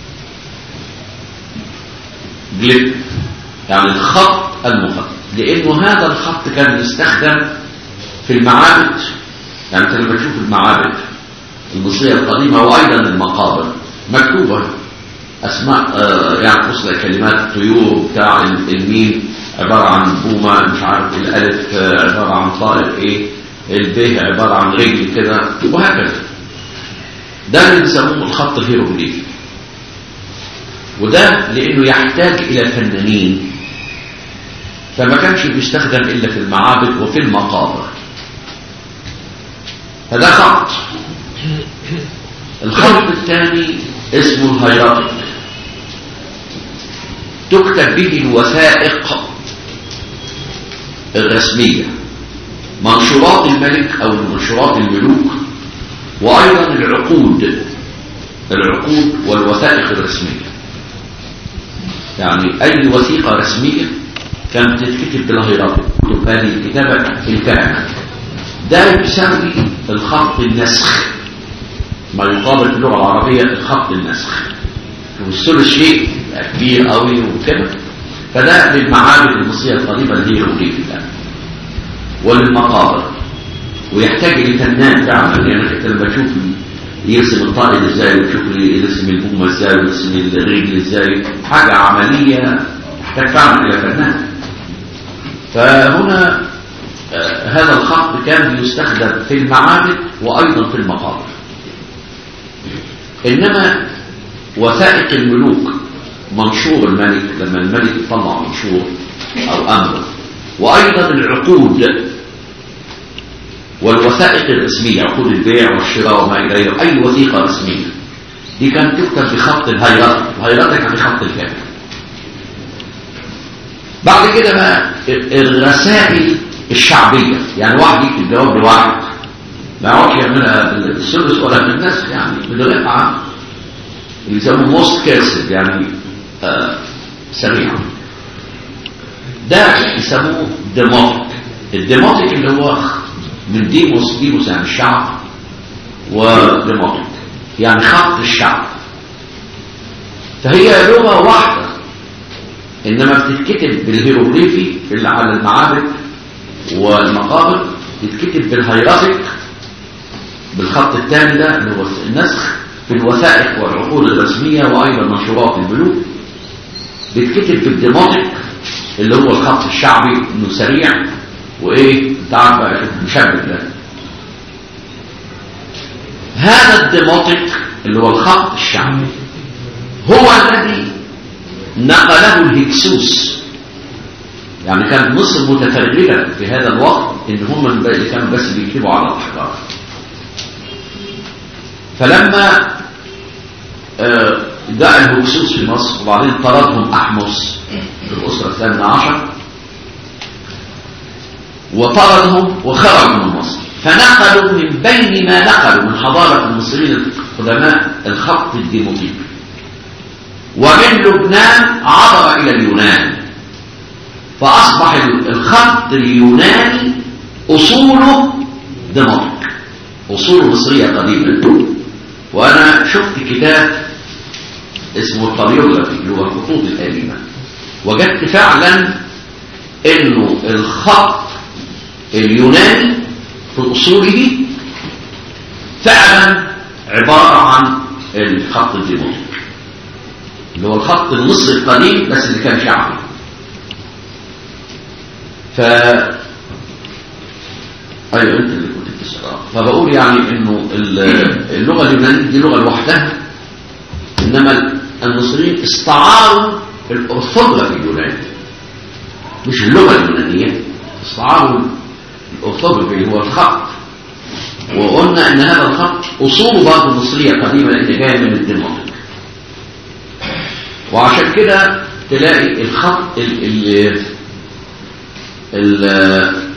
جليب يعني الخط المقدس لانه هذا الخط كان يستخدم في المعابد يعني انت لما تشوف المعابد المصرية القديمة وأيضا المقابر مكتوبة أسماء آه يعني فصل كلمات طيور بتاع الميم عبارة عن بومة مش عارف الألف آه عبارة عن طائر إيه الب عبارة عن رجل كده وهكذا ده اللي بيسموه الخط الهيروغليفي وده لأنه يحتاج إلى فنانين فما كانش بيستخدم إلا في المعابد وفي المقابر فده خط الخط الثاني اسمه الهيراتيك تكتب به الوثائق الرسمية منشورات الملك أو منشورات الملوك وأيضا العقود العقود والوثائق الرسمية يعني أي وثيقة رسمية كانت تتكتب بالهيراتيك تكتب هذه الكتابة الكهنة ده يسمي الخط النسخ ما يقابل في اللغة العربية الخط النسخ والثلث شيء كبير قوي وكده فده للمعابد المصرية القديمة اللي هي الأوليفي الآن وللمقابر ويحتاج لفنان فعلا يعني انت لما تشوف يرسم الطائر ازاي وتشوف يرسم البومة ازاي ويرسم الرجل ازاي حاجة عملية تحتاج فعلا إلى فنان فهنا آه هذا الخط كان يستخدم في المعابد وأيضا في المقابر إنما وثائق الملوك منشور الملك لما الملك يطلع منشور أو أمر وأيضا العقود والوثائق الرسمية عقود البيع والشراء وما إليه أي وثيقة رسمية دي كانت تكتب بخط الهيراتيك الهيراتيك يعني خط الكامل بعد كده بقى الرسائل الشعبية يعني واحد يكتب جواب لواحد ما يقعدش يعملها بالثلث ولا بالناس يعني بالرقعة اللي يسموه موست كيرسد يعني آه سريعا ده يسموه ديموتيك الديموتيك اللي هو من ديموس ديموس يعني الشعب وديموتيك يعني خط الشعب فهي لغة واحدة إنما بتتكتب بالهيروغليفي اللي على المعابد والمقابر تتكتب بالهيراتيك بالخط الثاني ده اللي هو النسخ في الوثائق والعقود الرسمية وأيضا منشورات الملوك بيتكتب بالديموتيك اللي هو الخط الشعبي انه سريع وايه تعرف بقى شوف مشبك ده هذا الديموتيك اللي هو الخط الشعبي هو الذي نقله الهكسوس يعني كانت مصر متفرغة في هذا الوقت ان هم اللي كانوا بس بيكتبوا على الاحجار فلما آه جاء الهكسوس في مصر وبعدين طردهم أحمس في الأسرة الثامنة عشر وطردهم وخرجوا من مصر فنقلوا من بين ما نقلوا من حضارة المصريين القدماء الخط الديموتيكي ومن لبنان عبر إلى اليونان فأصبح الخط اليوناني أصوله ديموتيك أصول مصرية قديمة وأنا شفت كتاب اسمه الطبيوغرافي اللي هو الخطوط القديمة وجدت فعلا انه الخط اليوناني في اصوله فعلا عبارة عن الخط الديموتيك اللي هو الخط المصري القديم بس اللي كان شعبي ف ايوه انت اللي كنت فبقول يعني انه اللغة اليونانية دي لغة لوحدها انما المصريين استعاروا الارثوغرافي اليوناني مش اللغة اليونانية استعاروا الارثوغرافي اللي هو الخط وقلنا ان هذا الخط اصوله برضه مصرية قديمة لان جاية من الدنمارك وعشان كده تلاقي الخط ال ال ال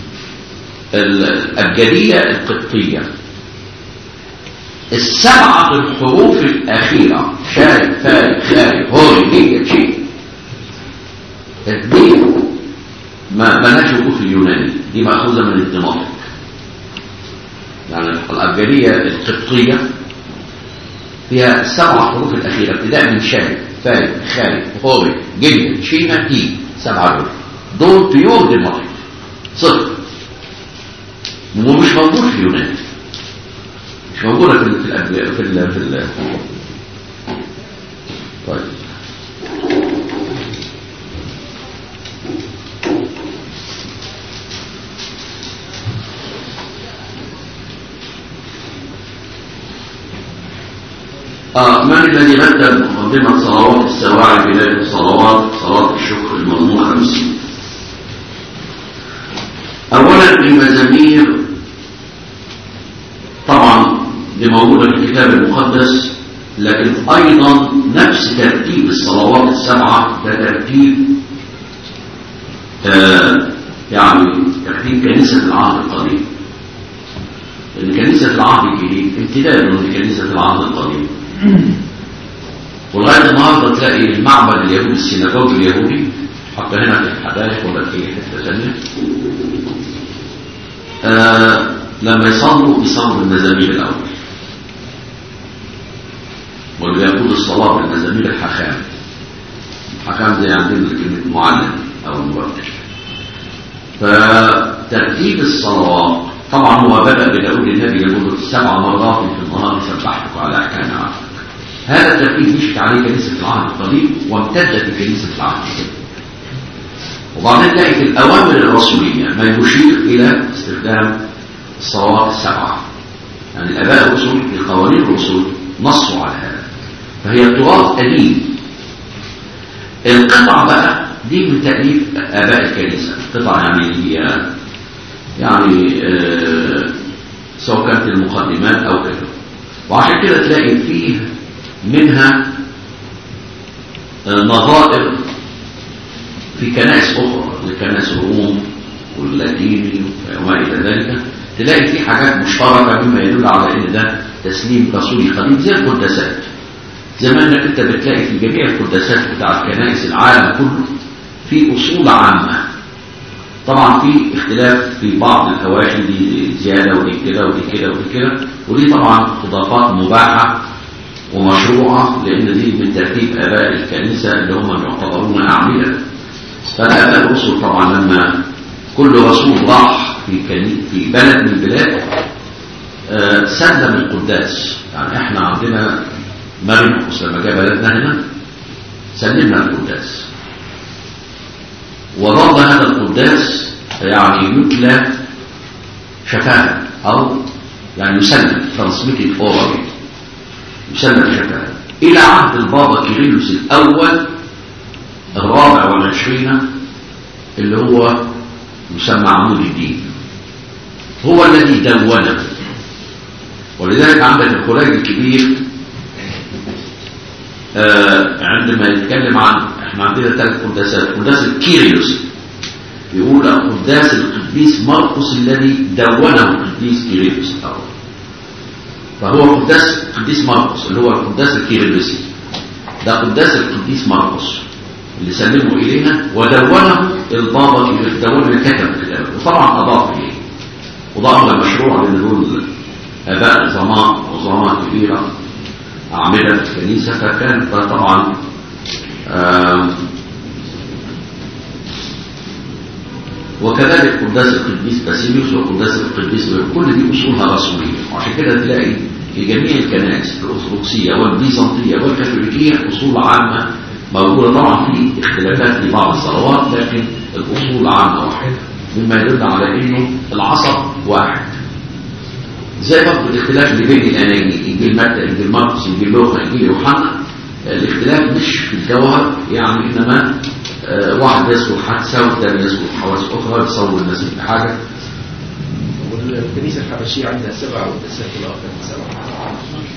الأبجدية القبطية السبعة الحروف الأخيرة شاي فاي خاي هوري هي شيء دي ما ملهاش وجود في اليوناني دي مأخوذة من الدماغ يعني الأبجدية القبطية فيها السبع حروف الأخيرة ابتداء من شاي فاي خاي هوري جيجا شينا إي سبعة دول دول بيور دماغ صفر ومش موجود في اليونان مش موجودة في ال في ال في ال في ال طيب آه من الذي رتب مقدمة صلوات السواعي بلاد الصلوات صلاة الشكر المضمونة خمسين أولا المزامير طبعا دي موجودة في الكتاب المقدس لكن أيضا نفس ترتيب الصلوات السبعة ده ترتيب آه يعني ترتيب كنيسة العهد القديم لأن كنيسة العهد الجديد امتداد من كنيسة العهد القديم ولغاية النهاردة تلاقي المعبد اليهودي السيناغوج اليهودي حتى هنا في الحدائق ولا في حتة ثانية آه لما يصلوا يصلوا بالمزامير الأول واللي يقول الصلاة بالمزامير الحكام الحكام زي عندنا كلمة معلم أو مرتب فترتيب الصلوات طبعا هو بدأ بداود النبي يقول سبع مرات في النهار سبحتك على أحكام عهدك هذا الترتيب مشت عليه كنيسة العهد القديم وامتدت لكنيسة العهد الجديد وبعدين تلاقي في الأوامر الرسولية ما يشير إلى استخدام الصلوات السبعة يعني الآباء الرسل في قوانين الرسل نصوا على هذا فهي تراث قديم القطع بقى دي من تأليف آباء الكنيسة قطع يعني هي يعني آه سواء كانت المقدمات أو كده وعشان كده تلاقي فيه منها نظائر في كنائس أخرى لكنائس الروم واللاتيني وما إلى ذلك تلاقي في حاجات مشتركة مما يدل على ان ده تسليم رسولي قديم زي القداسات زي ما انك انت بتلاقي في جميع القداسات بتاع كنائس العالم كله في اصول عامة طبعا في اختلاف في بعض الهواشي دي زيادة ودي كده ودي كده ودي كده ودي طبعا اضافات مباحة ومشروعة لان دي من ترتيب اباء الكنيسة اللي هم يعتبرون اعمدة فالاباء الرسل طبعا لما كل رسول راح في في بلد من البلاد آه سلم القداس يعني احنا عندنا مريم لما جاء بلدنا هنا سلمنا القداس وظل هذا القداس يعني يتلى شفاهة او يعني يسلم ترانسميتد اورالي يسلم شفاهة الى عهد البابا كيرلس الاول الرابع والعشرين اللي هو يسمى عمود الدين هو الذي دونه ولذلك عندك الخلاج الكبير آه عندما يتكلم عن احنا عندنا ثلاث قداسات قداس الكيريوس يقول قداس القديس مرقس الذي دونه القديس كيريوس الاول فهو قداس القديس مرقس اللي هو القداس الكيريوسي ده قداس القديس مرقس اللي سلمه الينا ودونه البابا دونه اللي كتب الكتاب وطبعا اضاف اليه وضعنا المشروع لان دول اباء عظماء عظماء كبيره اعمده في الكنيسه فكان طبعا وكذلك قداس القديس باسيليوس وقداس القديس كل دي اصولها رسوليه وعشان كده تلاقي في جميع الكنائس الارثوذكسيه والبيزنطيه والكاثوليكيه اصول عامه موجوده طبعا في اختلافات في بعض الصلوات لكن الاصول عامه واحده مما يدل على انه العصب واحد زي برضه الاختلاف اللي بين الاناجيل انجيل متى انجيل مرقس انجيل لوقا انجيل يوحنا الاختلاف مش في الجوهر يعني انما آه، واحد يذكر حادثه والثاني يذكر حوادث اخرى يصور الناس بحاجه والكنيسة الحبشية عندها سبعة والكنيسة الآخر سبعة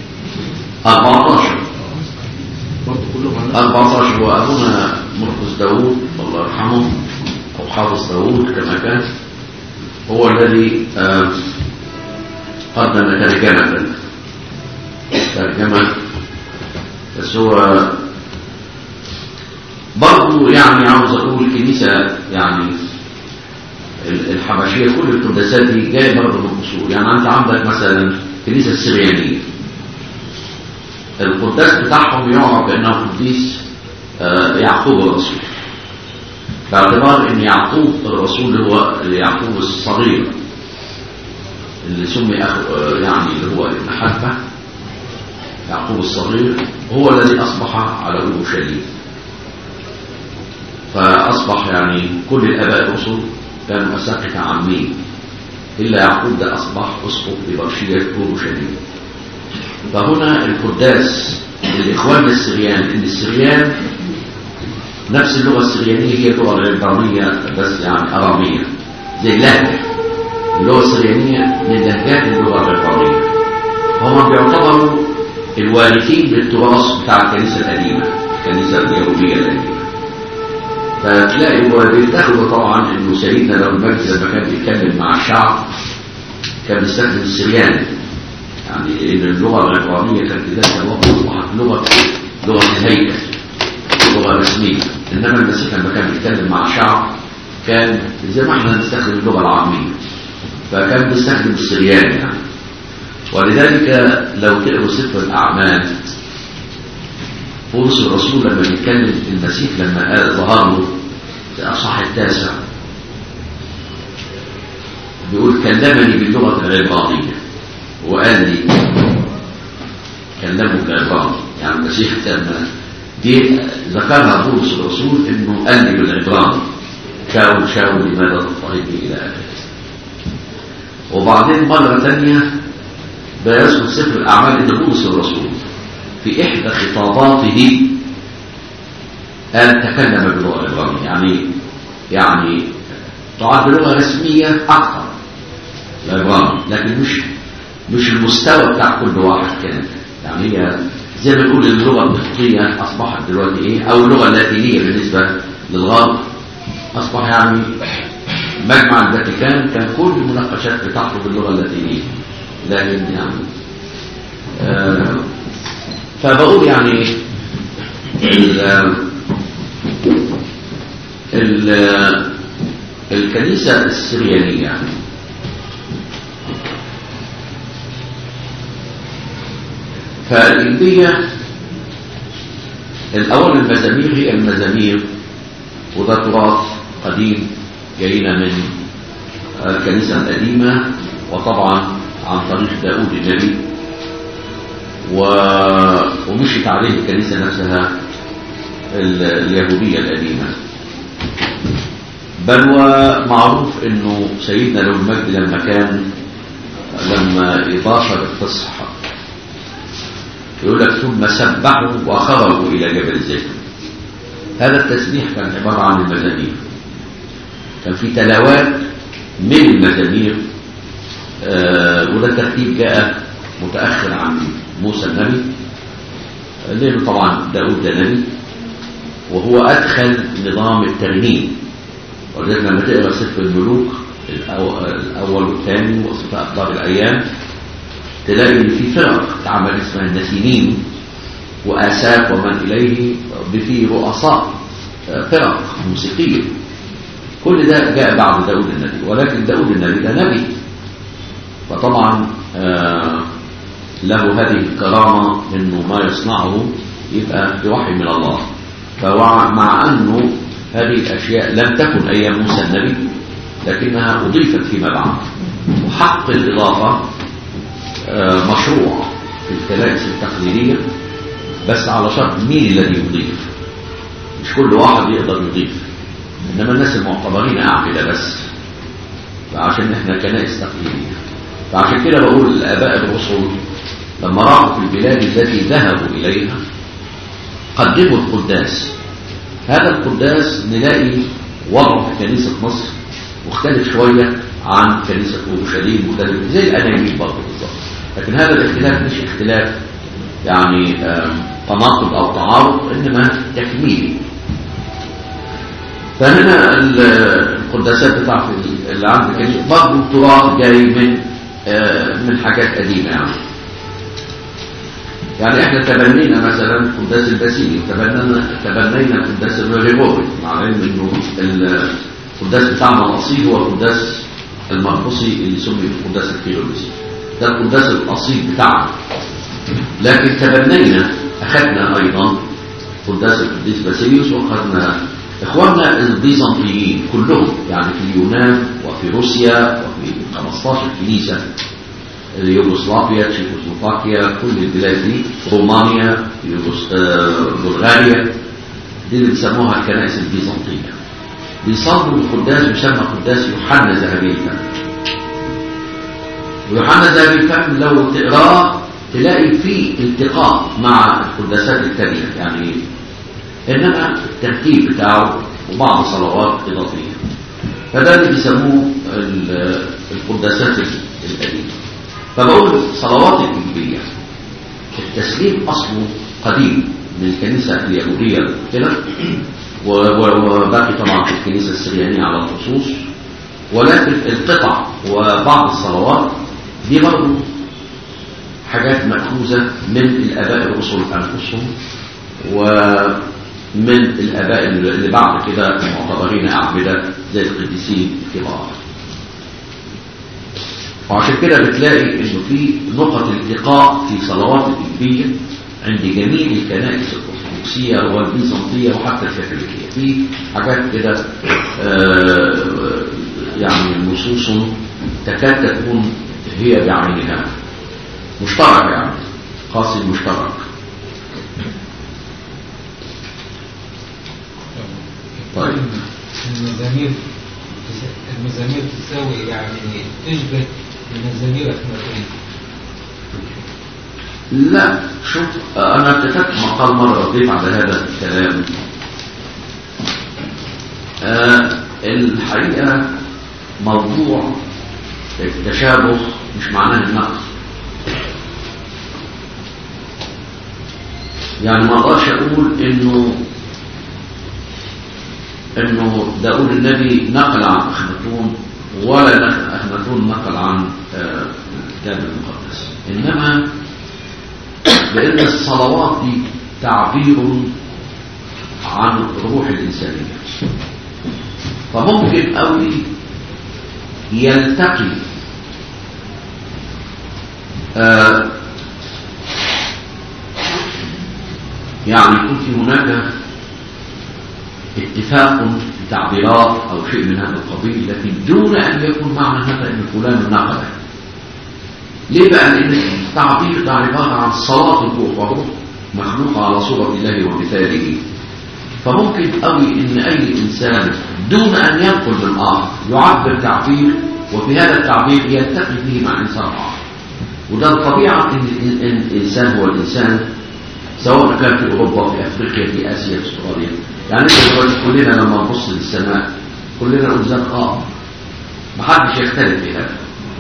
14 برضه كلهم على 14 وابونا مرقس داوود الله يرحمه او حافظ داوود كما كان هو الذي آه، قدم ترجمة ترجمة بس هو برضه يعني عاوز اقول الكنيسة يعني ال- الحبشية كل القداسات دي جاية برضه من اصول يعني انت عندك مثلا الكنيسة السريانية القداس بتاعهم يعرف بانه قديس آه، يعقوب الرسول باعتبار ان يعقوب الرسول هو يعقوب الصغير اللي سمي أخو آه، يعني اللي هو ابن حلفة يعقوب الصغير هو الذي اصبح على اورشليم فاصبح يعني كل الاباء الرسل كانوا اساقفه عامين الا يعقوب ده اصبح اسقف ببرشيه اورشليم فهنا القداس للإخوان السريان إن السريان نفس اللغة السريانية هي اللغة العبرانية بس يعني أرامية زي اللهجة اللغة السريانية من لهجات اللغة العبرانية هم بيعتبروا الوارثين بالتراث بتاع الكنيسة القديمة الكنيسة اليهودية القديمة فتلاقي هو بيتاخدوا طبعا انه سيدنا لو المجد لما كان بيتكلم مع الشعب كان بيستخدم السرياني يعني ان اللغه العبرانيه كانت ذات الوقت اصبحت لغه لغه الهيكل لغه رسميه انما المسيح لما كان بيتكلم مع الشعب كان زي ما احنا نستخدم اللغه العاميه فكان بيستخدم السرياني يعني ولذلك لو تقروا سفر الاعمال بولس الرسول لما بيتكلم المسيح لما قال ظهر له في اصح التاسع بيقول كلمني باللغه العبرانيه وقال لي كلمه بالعبراني يعني المسيح لما دي ذكرها بولس الرسول انه قال لي بالعبراني شاول شاول لماذا تضطهدني الى اخره وبعدين مره ثانيه بيذكر سفر الاعمال ان بولس الرسول في احدى خطاباته قال تكلم باللغه العبرانيه يعني يعني تعد لغه رسميه اكثر العبراني لكن مش مش المستوى بتاع كل واحد كان يعني هي زي ما نقول اللغه القبطيه اصبحت دلوقتي ايه او اللغه اللاتينيه بالنسبه للغرب اصبح يعني مجمع الفاتيكان كان كل المناقشات بتاعته باللغه اللاتينيه لكن يعني آه فبقول يعني ال ال الكنيسه السريانيه يعني فالإنبية الأول المزامير هي المزامير وده تراث قديم جاينا من الكنيسة القديمة وطبعا عن طريق داود النبي و... ومشيت عليه الكنيسة نفسها ال- اليهودية القديمة بل ومعروف انه سيدنا له المجد لما كان لما يباشر الفصح يقول لك ثم سبحوا وخرجوا إلى جبل الزيتون هذا التسبيح كان عبارة عن المزامير كان في تلاوات من المزامير آه وده الترتيب جاء متأخر عن موسى النبي لأنه طبعا داود ده نبي وهو أدخل نظام الترنيم ولذلك لما تقرأ سفر الملوك الأو- الأول والثاني وسفر أخبار الأيام تلاقي ان في فرق اتعمل اسمها النسيمين وآساف ومن إليه في رؤساء آه، فرق موسيقية كل ده جاء بعد داود النبي ولكن داود النبي ده نبي فطبعا آه، له هذه الكرامة انه ما يصنعه يبقى بوحي من الله فمع انه هذه الاشياء لم تكن ايام موسى النبي لكنها اضيفت فيما بعد وحق الاضافه آه، مشروع في الكنائس التقليدية بس على شرط مين الذي يضيف مش كل واحد يقدر يضيف إنما الناس المعتبرين أعمدة بس عشان إحنا كنائس تقليدية فعشان كده بقول الآباء الرسل لما راحوا في البلاد التي ذهبوا إليها قدموا القداس هذا القداس نلاقي وضعه في كنيسة مصر مختلف شوية عن كنيسة أورشليم مختلف زي الأناجيل برضه بالظبط لكن هذا الاختلاف مش اختلاف يعني آم، تناقض أو تعارض إنما تكميلي فهنا ال- القداسات بتاعت ال- اللي عند الكنيسة برضه تراث جاي من آه، من حاجات قديمة يعني يعني احنا تبنينا مثلا قداس الباسيلي وتبنينا تبنينا قداس الريغوري مع العلم انه القداس بتاعنا الاصيل هو القداس المرقصي اللي سمي بالقداس الكيلولوسي ده القداس الاصيل بتاعنا لكن تبنينا اخذنا ايضا قداس القديس باسيليوس واخذنا اخواننا البيزنطيين كلهم يعني في اليونان وفي روسيا وفي 15 كنيسه يوغوسلافيا تشيكوسلوفاكيا كل البلاد دي رومانيا يوغوس- آه، بلغاريا دي اللي بيسموها الكنائس البيزنطيه بيصلوا القداس يسمى قداس يوحنا ذهبي الفم ويوحنا ذهبي الفم لو تقراه تلاقي فيه التقاء مع القداسات التانية يعني انما الترتيب بتاعه وبعض صلوات اضافيه فده اللي بيسموه ال- القداسات القديمه فبقول صلوات الإنجيلية التسليم أصله قديم من الكنيسة اليهودية كده و- و- وباقي طبعا في الكنيسة السريانية على الخصوص ولكن القطع وبعض الصلوات دي برضه حاجات مأخوذة من الآباء الرسل أنفسهم ومن الآباء اللي بعد كده معتبرين أعبدة زي القديسين الكبار وعشان كده بتلاقي انه في نقط التقاء في صلوات الإنجيلية عند جميع الكنائس الأرثوذكسية والبيزنطية وحتى الكاثوليكية في حاجات كده آه، يعني نصوص تكاد تكون هي بعينها مشترك يعني قاسم مشترك طيب المزامير المزامير تساوي يعني تشبه المزامير أخناتين لا شوف انا اتفقت مقال مره رديت على هذا الكلام آه الحقيقه موضوع التشابه مش معناه النقص يعني ما اقدرش اقول انه انه داود النبي نقل عن اخناتون ولا نقل اخناتون نقل عن آه، الكتاب المقدس انما لأن الصلوات دي تعبير عن الروح الإنسانية فممكن قوي يلتقي آه يعني يكون في هناك اتفاق في تعبيرات أو شيء من هذا القبيل لكن دون أن يكون معنى هذا أن فلان نقله ليه بقى لان التعبير ده عباره عن صلاه الروح وهو مخلوق على صوره الله ومثاله فممكن قوي ان اي انسان دون ان ينقل من اخر يعبر تعبير وفي هذا التعبير يلتقي به مع انسان اخر وده الطبيعه ان إن- إن الانسان هو الانسان سواء كان في اوروبا في افريقيا في اسيا في استراليا يعني إحنا دلوقتي كلنا لما نبص للسماء كلنا نقول زرقاء محدش يختلف في هذا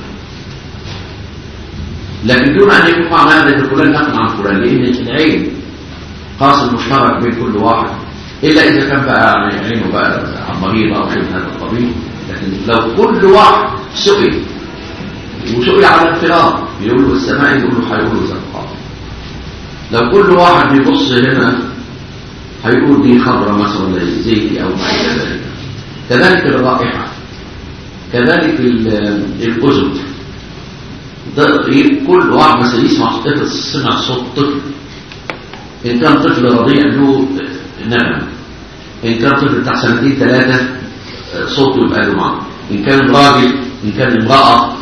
لكن دون ان يكون معنى هذا ان فلان نقل عن فلان لان العين قاسم مشترك بين كل واحد الا اذا كان بقى يعني عينه بقى مريضه او شيء من هذا القبيل لكن لو كل واحد سئل وسئل على اختلاط يقول له السماء يقول له هيقول له زرقاء لو كل واحد بيبص هنا هيقول دي خضرة مثلا ولا زيتي او ما الى ذلك كذلك الرائحه كذلك ال- الاذن ده إيه؟ كل واحد مثلا يسمع طفل سمع صوت طفل ان كان طفل رضيع له نغم ان كان طفل بتاع سنتين ثلاثه صوته يبقى له معنى ان كان راجل ان كان امراه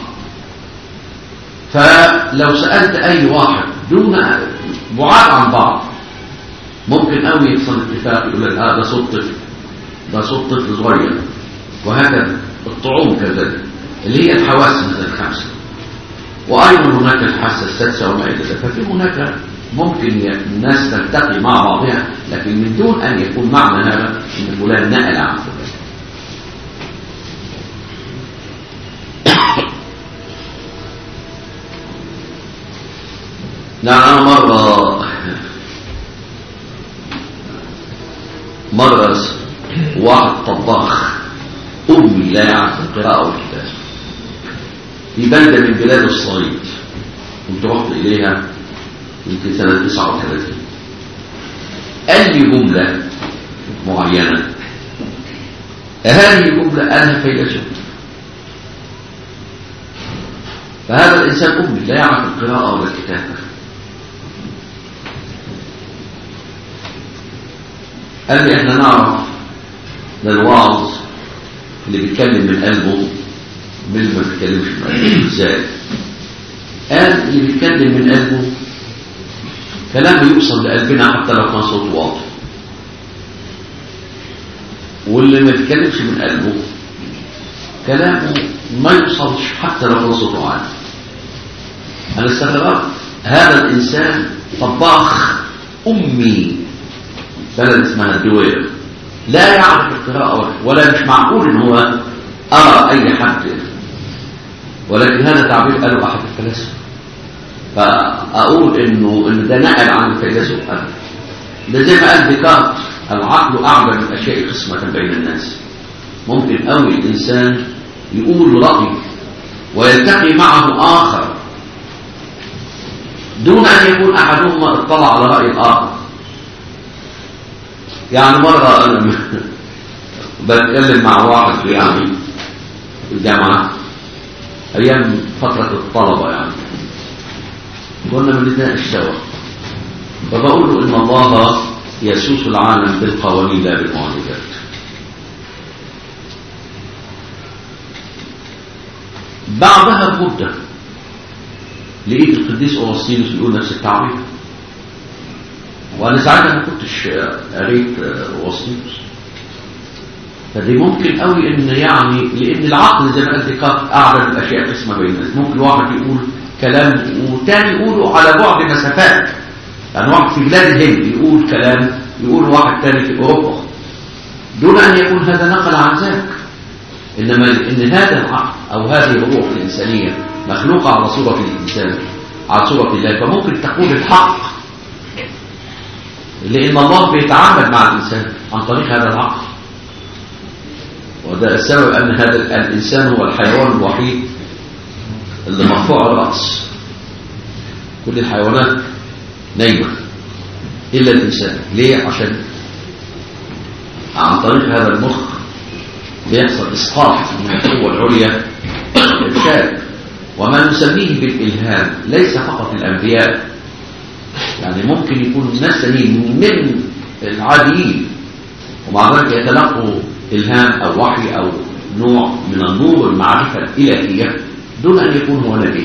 فلو سالت اي واحد دون بعاد عن بعض ممكن قوي يحصل اتفاق يقول لك اه ده صوت طفل ده صوت طفل صغير وهكذا الطعوم كذلك اللي هي الحواس مثلا الخمسه وأيضا هناك الحاسة السادسة وما إلى ذلك ففي هناك ممكن ي- الناس تلتقي مع بعضها لكن من دون أن يكون معنى هذا أن فلان نقل عن فلان نعم أنا مرة مرة واحد طباخ أمي لا يعرف القراءة والكتابة في بلدة من بلاد الصعيد كنت رحت إليها يمكن سنة 39 قال لي جملة معينة هذه الجملة أنا فيلسوف فهذا الإنسان أمي لا يعرف القراءة ولا الكتابة قال لي احنا نعرف ده الوعظ اللي بيتكلم من قلبه من اللي ما بيتكلمش من قلبه ازاي قال اللي بيتكلم من قلبه كلامه يوصل لقلبنا حتى لو كان صوته واطي واللي ما بيتكلمش من قلبه كلامه ما يوصلش حتى لو كان صوته عالي انا استغربت هذا الانسان طباخ امي بلد اسمها الدوير لا يعرف القراءة ولا مش معقول ان هو أرى أي حد ولكن هذا تعبير قاله أحد الفلاسفة فأقول إنه إن ده نقل عن الفيلسوف ده زي ما قال ديكارت العقل أعلى من الأشياء قسمة بين الناس ممكن قوي الإنسان يقول رأي ويلتقي معه آخر دون أن يكون أحدهما اطلع على رأي الآخر يعني مرة أنا بتكلم مع واحد يعني في الجامعة أيام فترة الطلبة يعني كنا بنتناقش سوا فبقول له إن الله يسوس العالم بالقوانين لا بالمعجزات بعدها بمدة لقيت القديس أوسطينوس بيقول نفس التعبير وانا ساعتها ما كنتش قريت وسيط فدي ممكن قوي ان يعني لان العقل زي ما قلت ديكارت اعلى الاشياء قسمه بين الناس ممكن واحد يقول كلام وتاني يقوله على بعد مسافات يعني واحد في بلاد الهند يقول كلام يقول واحد تاني في اوروبا دون ان يكون هذا نقل عن ذاك انما ان هذا العقل او هذه الروح الانسانيه مخلوقه على صوره الانسان على صوره الله فممكن تقول الحق لأن الله بيتعامل مع الإنسان عن طريق هذا العقل وده السبب أن هذا الإنسان هو الحيوان الوحيد اللي مرفوع الرأس كل الحيوانات نايمة إلا الإنسان ليه؟ عشان عن طريق هذا المخ بيحصل إسقاط من القوة العليا الإرشاد وما نسميه بالإلهام ليس فقط الأنبياء يعني ممكن يكون ناس تانيين من العاديين ومع ذلك يتلقوا إلهام أو وحي أو نوع من النور المعرفة الإلهية دون أن يكون هو نبي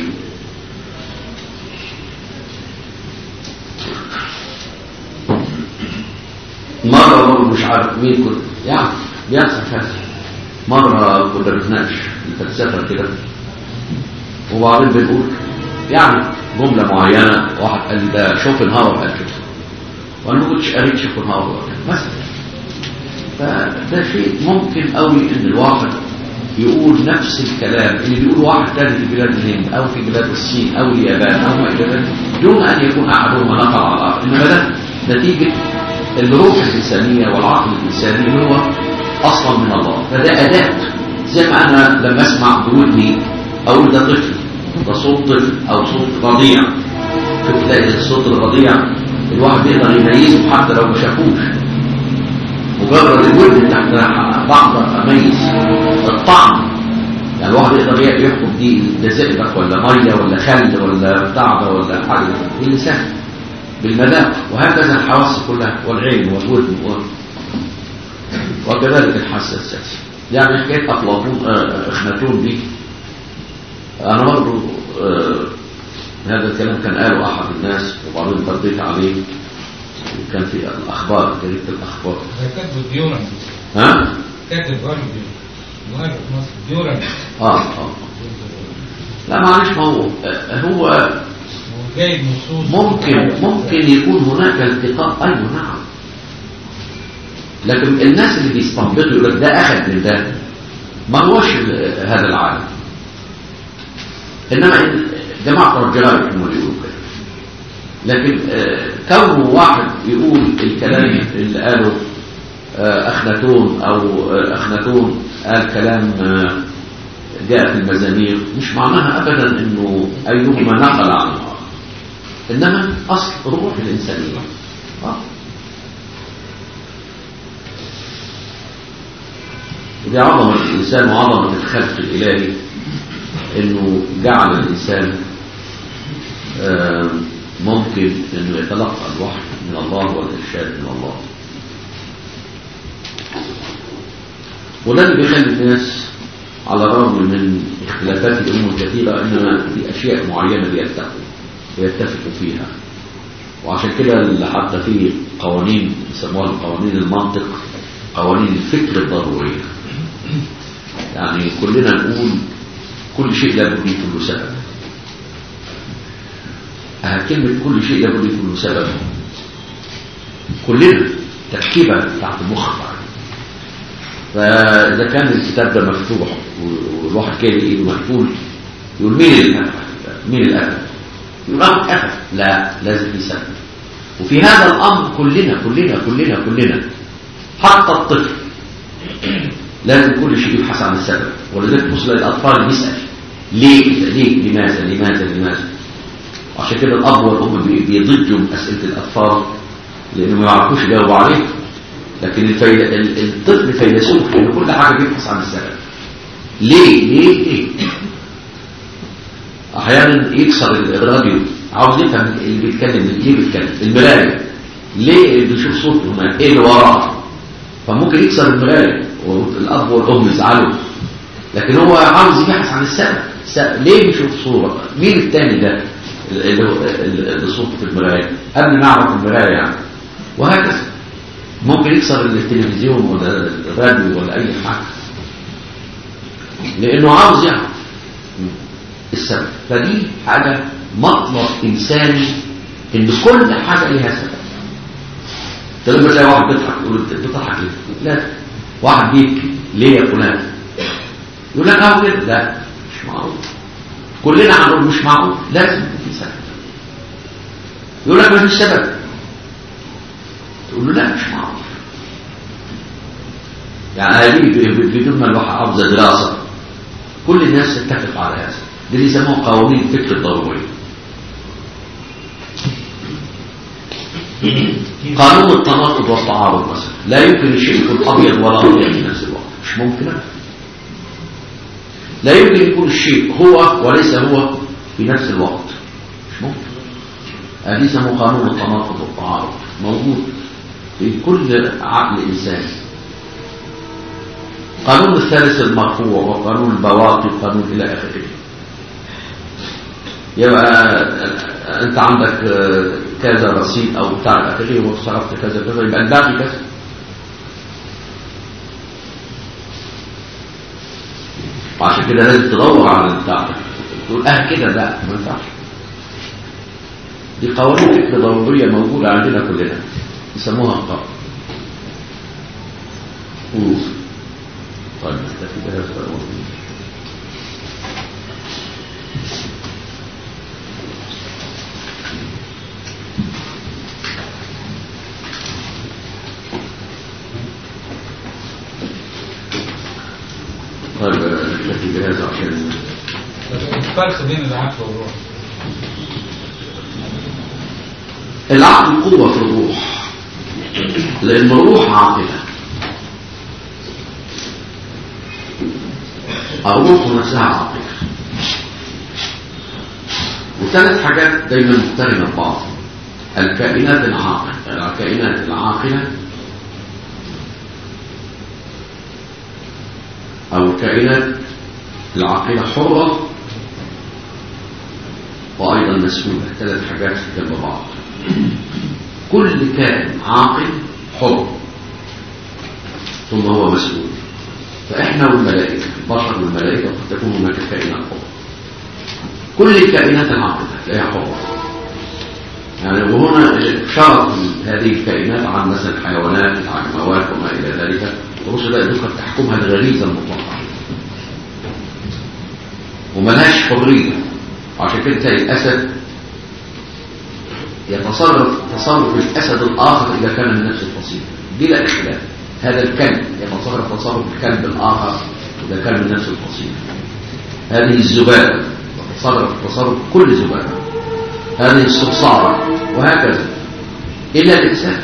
مرة مرة مش عارف مين كنت يعني بيحصل هذا مرة كنا بنتناقش الفلسفة كده وبعدين بنقول يعني جملة معينة واحد قال لي ده شوبنهاور قال كده وانا ما كنتش قريت شوبنهاور مثلا فده شيء ممكن قوي ان الواحد يقول نفس الكلام اللي بيقول واحد تاني في بلاد الهند او في بلاد الصين او اليابان او ما الى ذلك دون ان يكون احدهما نقل على الاخر انما ده نتيجه الروح الانسانيه والعقل الانساني اللي هو اصلا من الله فده اداه زي ما انا لما اسمع بودني اقول ده طفل ده صوت طفل او صوت رضيع شوف تلاقي الصوت الرضيع الواحد يقدر يميزه حتى لو ما شافوش مجرد الودن تحت بعض اميز الطعم يعني الواحد يقدر يحكم دي ده زئبق ولا ميه ولا خل ولا بتاع ده ولا حاجه باللسان بالمذاق وهكذا الحواس كلها والعين والودن و... وكذلك الحاسه السادسه يعني حكايه افلاطون اخناتون دي انا برضه آه هذا الكلام كان قاله احد الناس وبعدين رديت عليه وكان في الاخبار جريده الاخبار ده كاتبه ديورن ها كاتب غربي مؤرخ مصر ديورن اه اه لا معلش ما هو هو هو جايب نصوص ممكن ممكن يكون هناك التقاء ايوه نعم لكن الناس اللي بيستنبطوا يقول لك ده اخذ من ده ما هوش ال- هذا العالم انما إن- جماعه الرجال هم اللي يقولوا كده لكن آه، كونه واحد يقول الكلام اللي قاله آه، اخناتون او آه، اخناتون قال كلام آه، جاء في المزامير مش معناها ابدا انه ايهما نقل عن الاخر انما اصل روح الانسانيه آه. ودي عظمه الانسان وعظمه الخلق الالهي انه جعل الانسان آه، ممكن انه يتلقى الوحي من الله والارشاد من الله وده اللي بيخلي الناس على الرغم من اختلافات الامور الكثيره انما في اشياء معينه بيتفقوا ويتفقوا فيها وعشان كده اللي حتى في قوانين يسموها قوانين المنطق قوانين الفكر الضروريه يعني كلنا نقول كل شيء لابد فيه كله سبب أه كلمة كل شيء لابد فيه كله سبب كلنا تركيبة تحت المخ بعد. فإذا كان الكتاب ده مفتوح والواحد كده إيده مقفول يقول مين اللي قفل؟ مين اللي قفل؟ يقول أه قفل لا لازم في سبب وفي هذا الأمر كلنا كلنا كلنا كلنا حتى الطفل لازم كل شيء يبحث عن السبب ولذلك تبص للأطفال يسأل ليه ليه لماذا لماذا لماذا وعشان كده الأب والأم بي- بيضجوا من أسئلة الأطفال لأنه ما يعرفوش يجاوبوا عليها لكن الفيل... ال- الطفل فيلسوف لأن كل حاجة بيبحث عن السبب ليه ليه ليه أحيانا يكسر الراديو عاوز يفهم اللي بيتكلم ليه بيتكلم المراية ليه بيشوف صوته هناك ايه اللي وراه فممكن يكسر المراية والأب والأم يزعلوا لكن هو عاوز يبحث عن السبب السبب. ليه بيشوف صورة مين التاني ده اللي هو اللي صوته في المراية قبل ما يعرف المراية يعني وهكذا ممكن يكسر التلفزيون ولا الراديو ولا أي حاجة لأنه عاوز يعرف السبب فدي حاجة مطلب إنساني إن كل حاجة لها سبب انت لما تلاقي واحد بيضحك تقول له بتضحك ليه؟ لا واحد بيبكي ليه يا فلان؟ يقول لك اهو كده لا مش معقول كلنا هنقول مش معقول لازم يكون في سبب يقول لك ما فيش سبب تقول له لا مش معقول يعني هذه ب- بدون ما الواحد عاوزه دراسه كل الناس تتفق على هذا دي اللي يسموها قوانين الفكر الضروري قانون التناقض والتعارض مثلا لا يمكن الشيء يكون ابيض ولا ابيض في نفس الوقت مش ممكن أبداً. لا يمكن يكون الشيء هو وليس هو في نفس الوقت مش ممكن هذه يسموه قانون التناقض والتعارض موجود في كل عقل انساني قانون الثالث المرفوع وقانون البواقي وقانون الى اخره يبقى انت عندك آه، كذا رصيد او بتاع الى اخره وصرفت كذا كذا يبقى الباقي كذا وعشان كده لازم تدور على البتاع ده تقول اه كده لا ما ينفعش دي قوانين فكر ضروريه موجوده عندنا كلنا يسموها القرن قولوا طيب نكتفي بهذا الأمر. طيب نكتفي بهذا عشان الفرق بين العقل والروح العقل قوة في الروح لأن الروح عاقلة الروح نفسها عاقلة وثلاث حاجات دايما مقترنة ببعض الكائنات العاقلة الكائنات العاقلة أو الكائنات العاقلة حرة وأيضا مسؤولة ثلاث حاجات جنب بعض كل كائن عاقل حر ثم هو مسؤول فإحنا والملائكة البشر والملائكة قد تكون هناك كائنات حرة كل الكائنات العاقلة تلاقيها حرة يعني وهنا شرط هذه الكائنات عن مثل الحيوانات العجموات وما إلى ذلك الرسل لا يدخل تحكمها الغريزة المطلقة وملهاش حرية عشان كده تلاقي الأسد يتصرف تصرف الأسد الآخر إذا كان من نفس الفصيلة بلا اختلاف هذا الكلب يتصرف تصرف الكلب الآخر إذا كان من نفس الفصيلة هذه الذبابة تتصرف تصرف كل ذبابة هذه الصرصارة وهكذا إلا الإنسان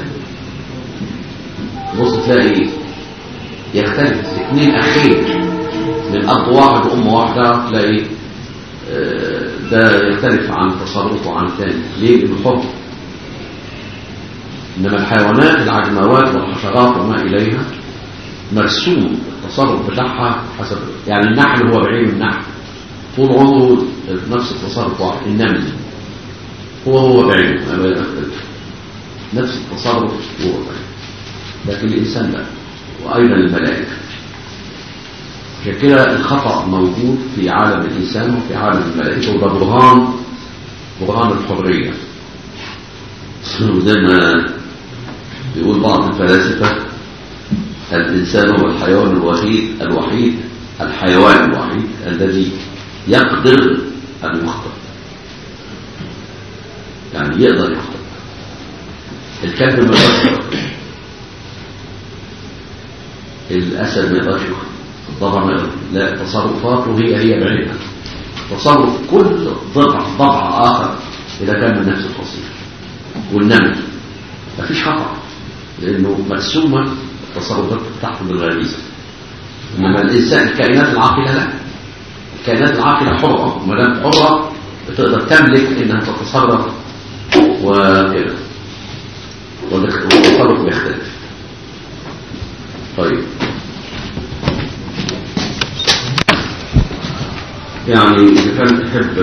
بص تلاقي يختلف اثنين أخين من أب واحد وأم واحدة تلاقي آه، ده يختلف عن تصرفه عن الثاني ليه؟ بالحب إنما الحيوانات العجموات والحشرات وما إليها مرسوم التصرف بتاعها حسب يعني النحل هو بعين النحل طول عمره نفس التصرف واحد النمل هو هو بعينه ما يختلف نفس التصرف هو بعينه لكن الإنسان لا وأيضا الملائكة عشان كده الخطأ موجود في عالم الإنسان وفي عالم الملائكة وده برهان برهان الحرية وزي ما بيقول بعض الفلاسفة الإنسان هو الحيوان الوحيد الوحيد الحيوان الوحيد الذي يقدر أن يخطئ يعني يقدر يخطئ الكلب ما يقدرش يخطئ الأسد ما يقدرش يخطئ الضبع ما يقدرش لا تصرفاته هي هي بعينها تصرف كل ضبع ضبع آخر إذا كان من نفس الفصيل والنمل مفيش خطأ لأنه مرسومة التصرفات بتاعته بالغريزة إنما الإنسان الكائنات العاقلة لا الكائنات العاقلة حرة وما دام حرة بتقدر تملك إنها تتصرف وكده والتصرف بيختلف طيب يعني إذا كان تحب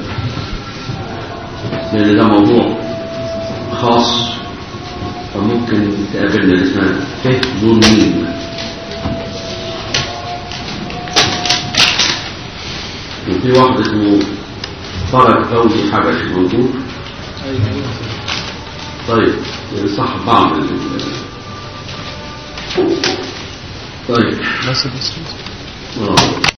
لأن ده موضوع خاص فممكن تقابلنا اللي اسمها فه نون ميم وفي واحد اسمه فرج فوزي حبشي موجود طيب يعني صح بعض ال- طيب بس بس آه.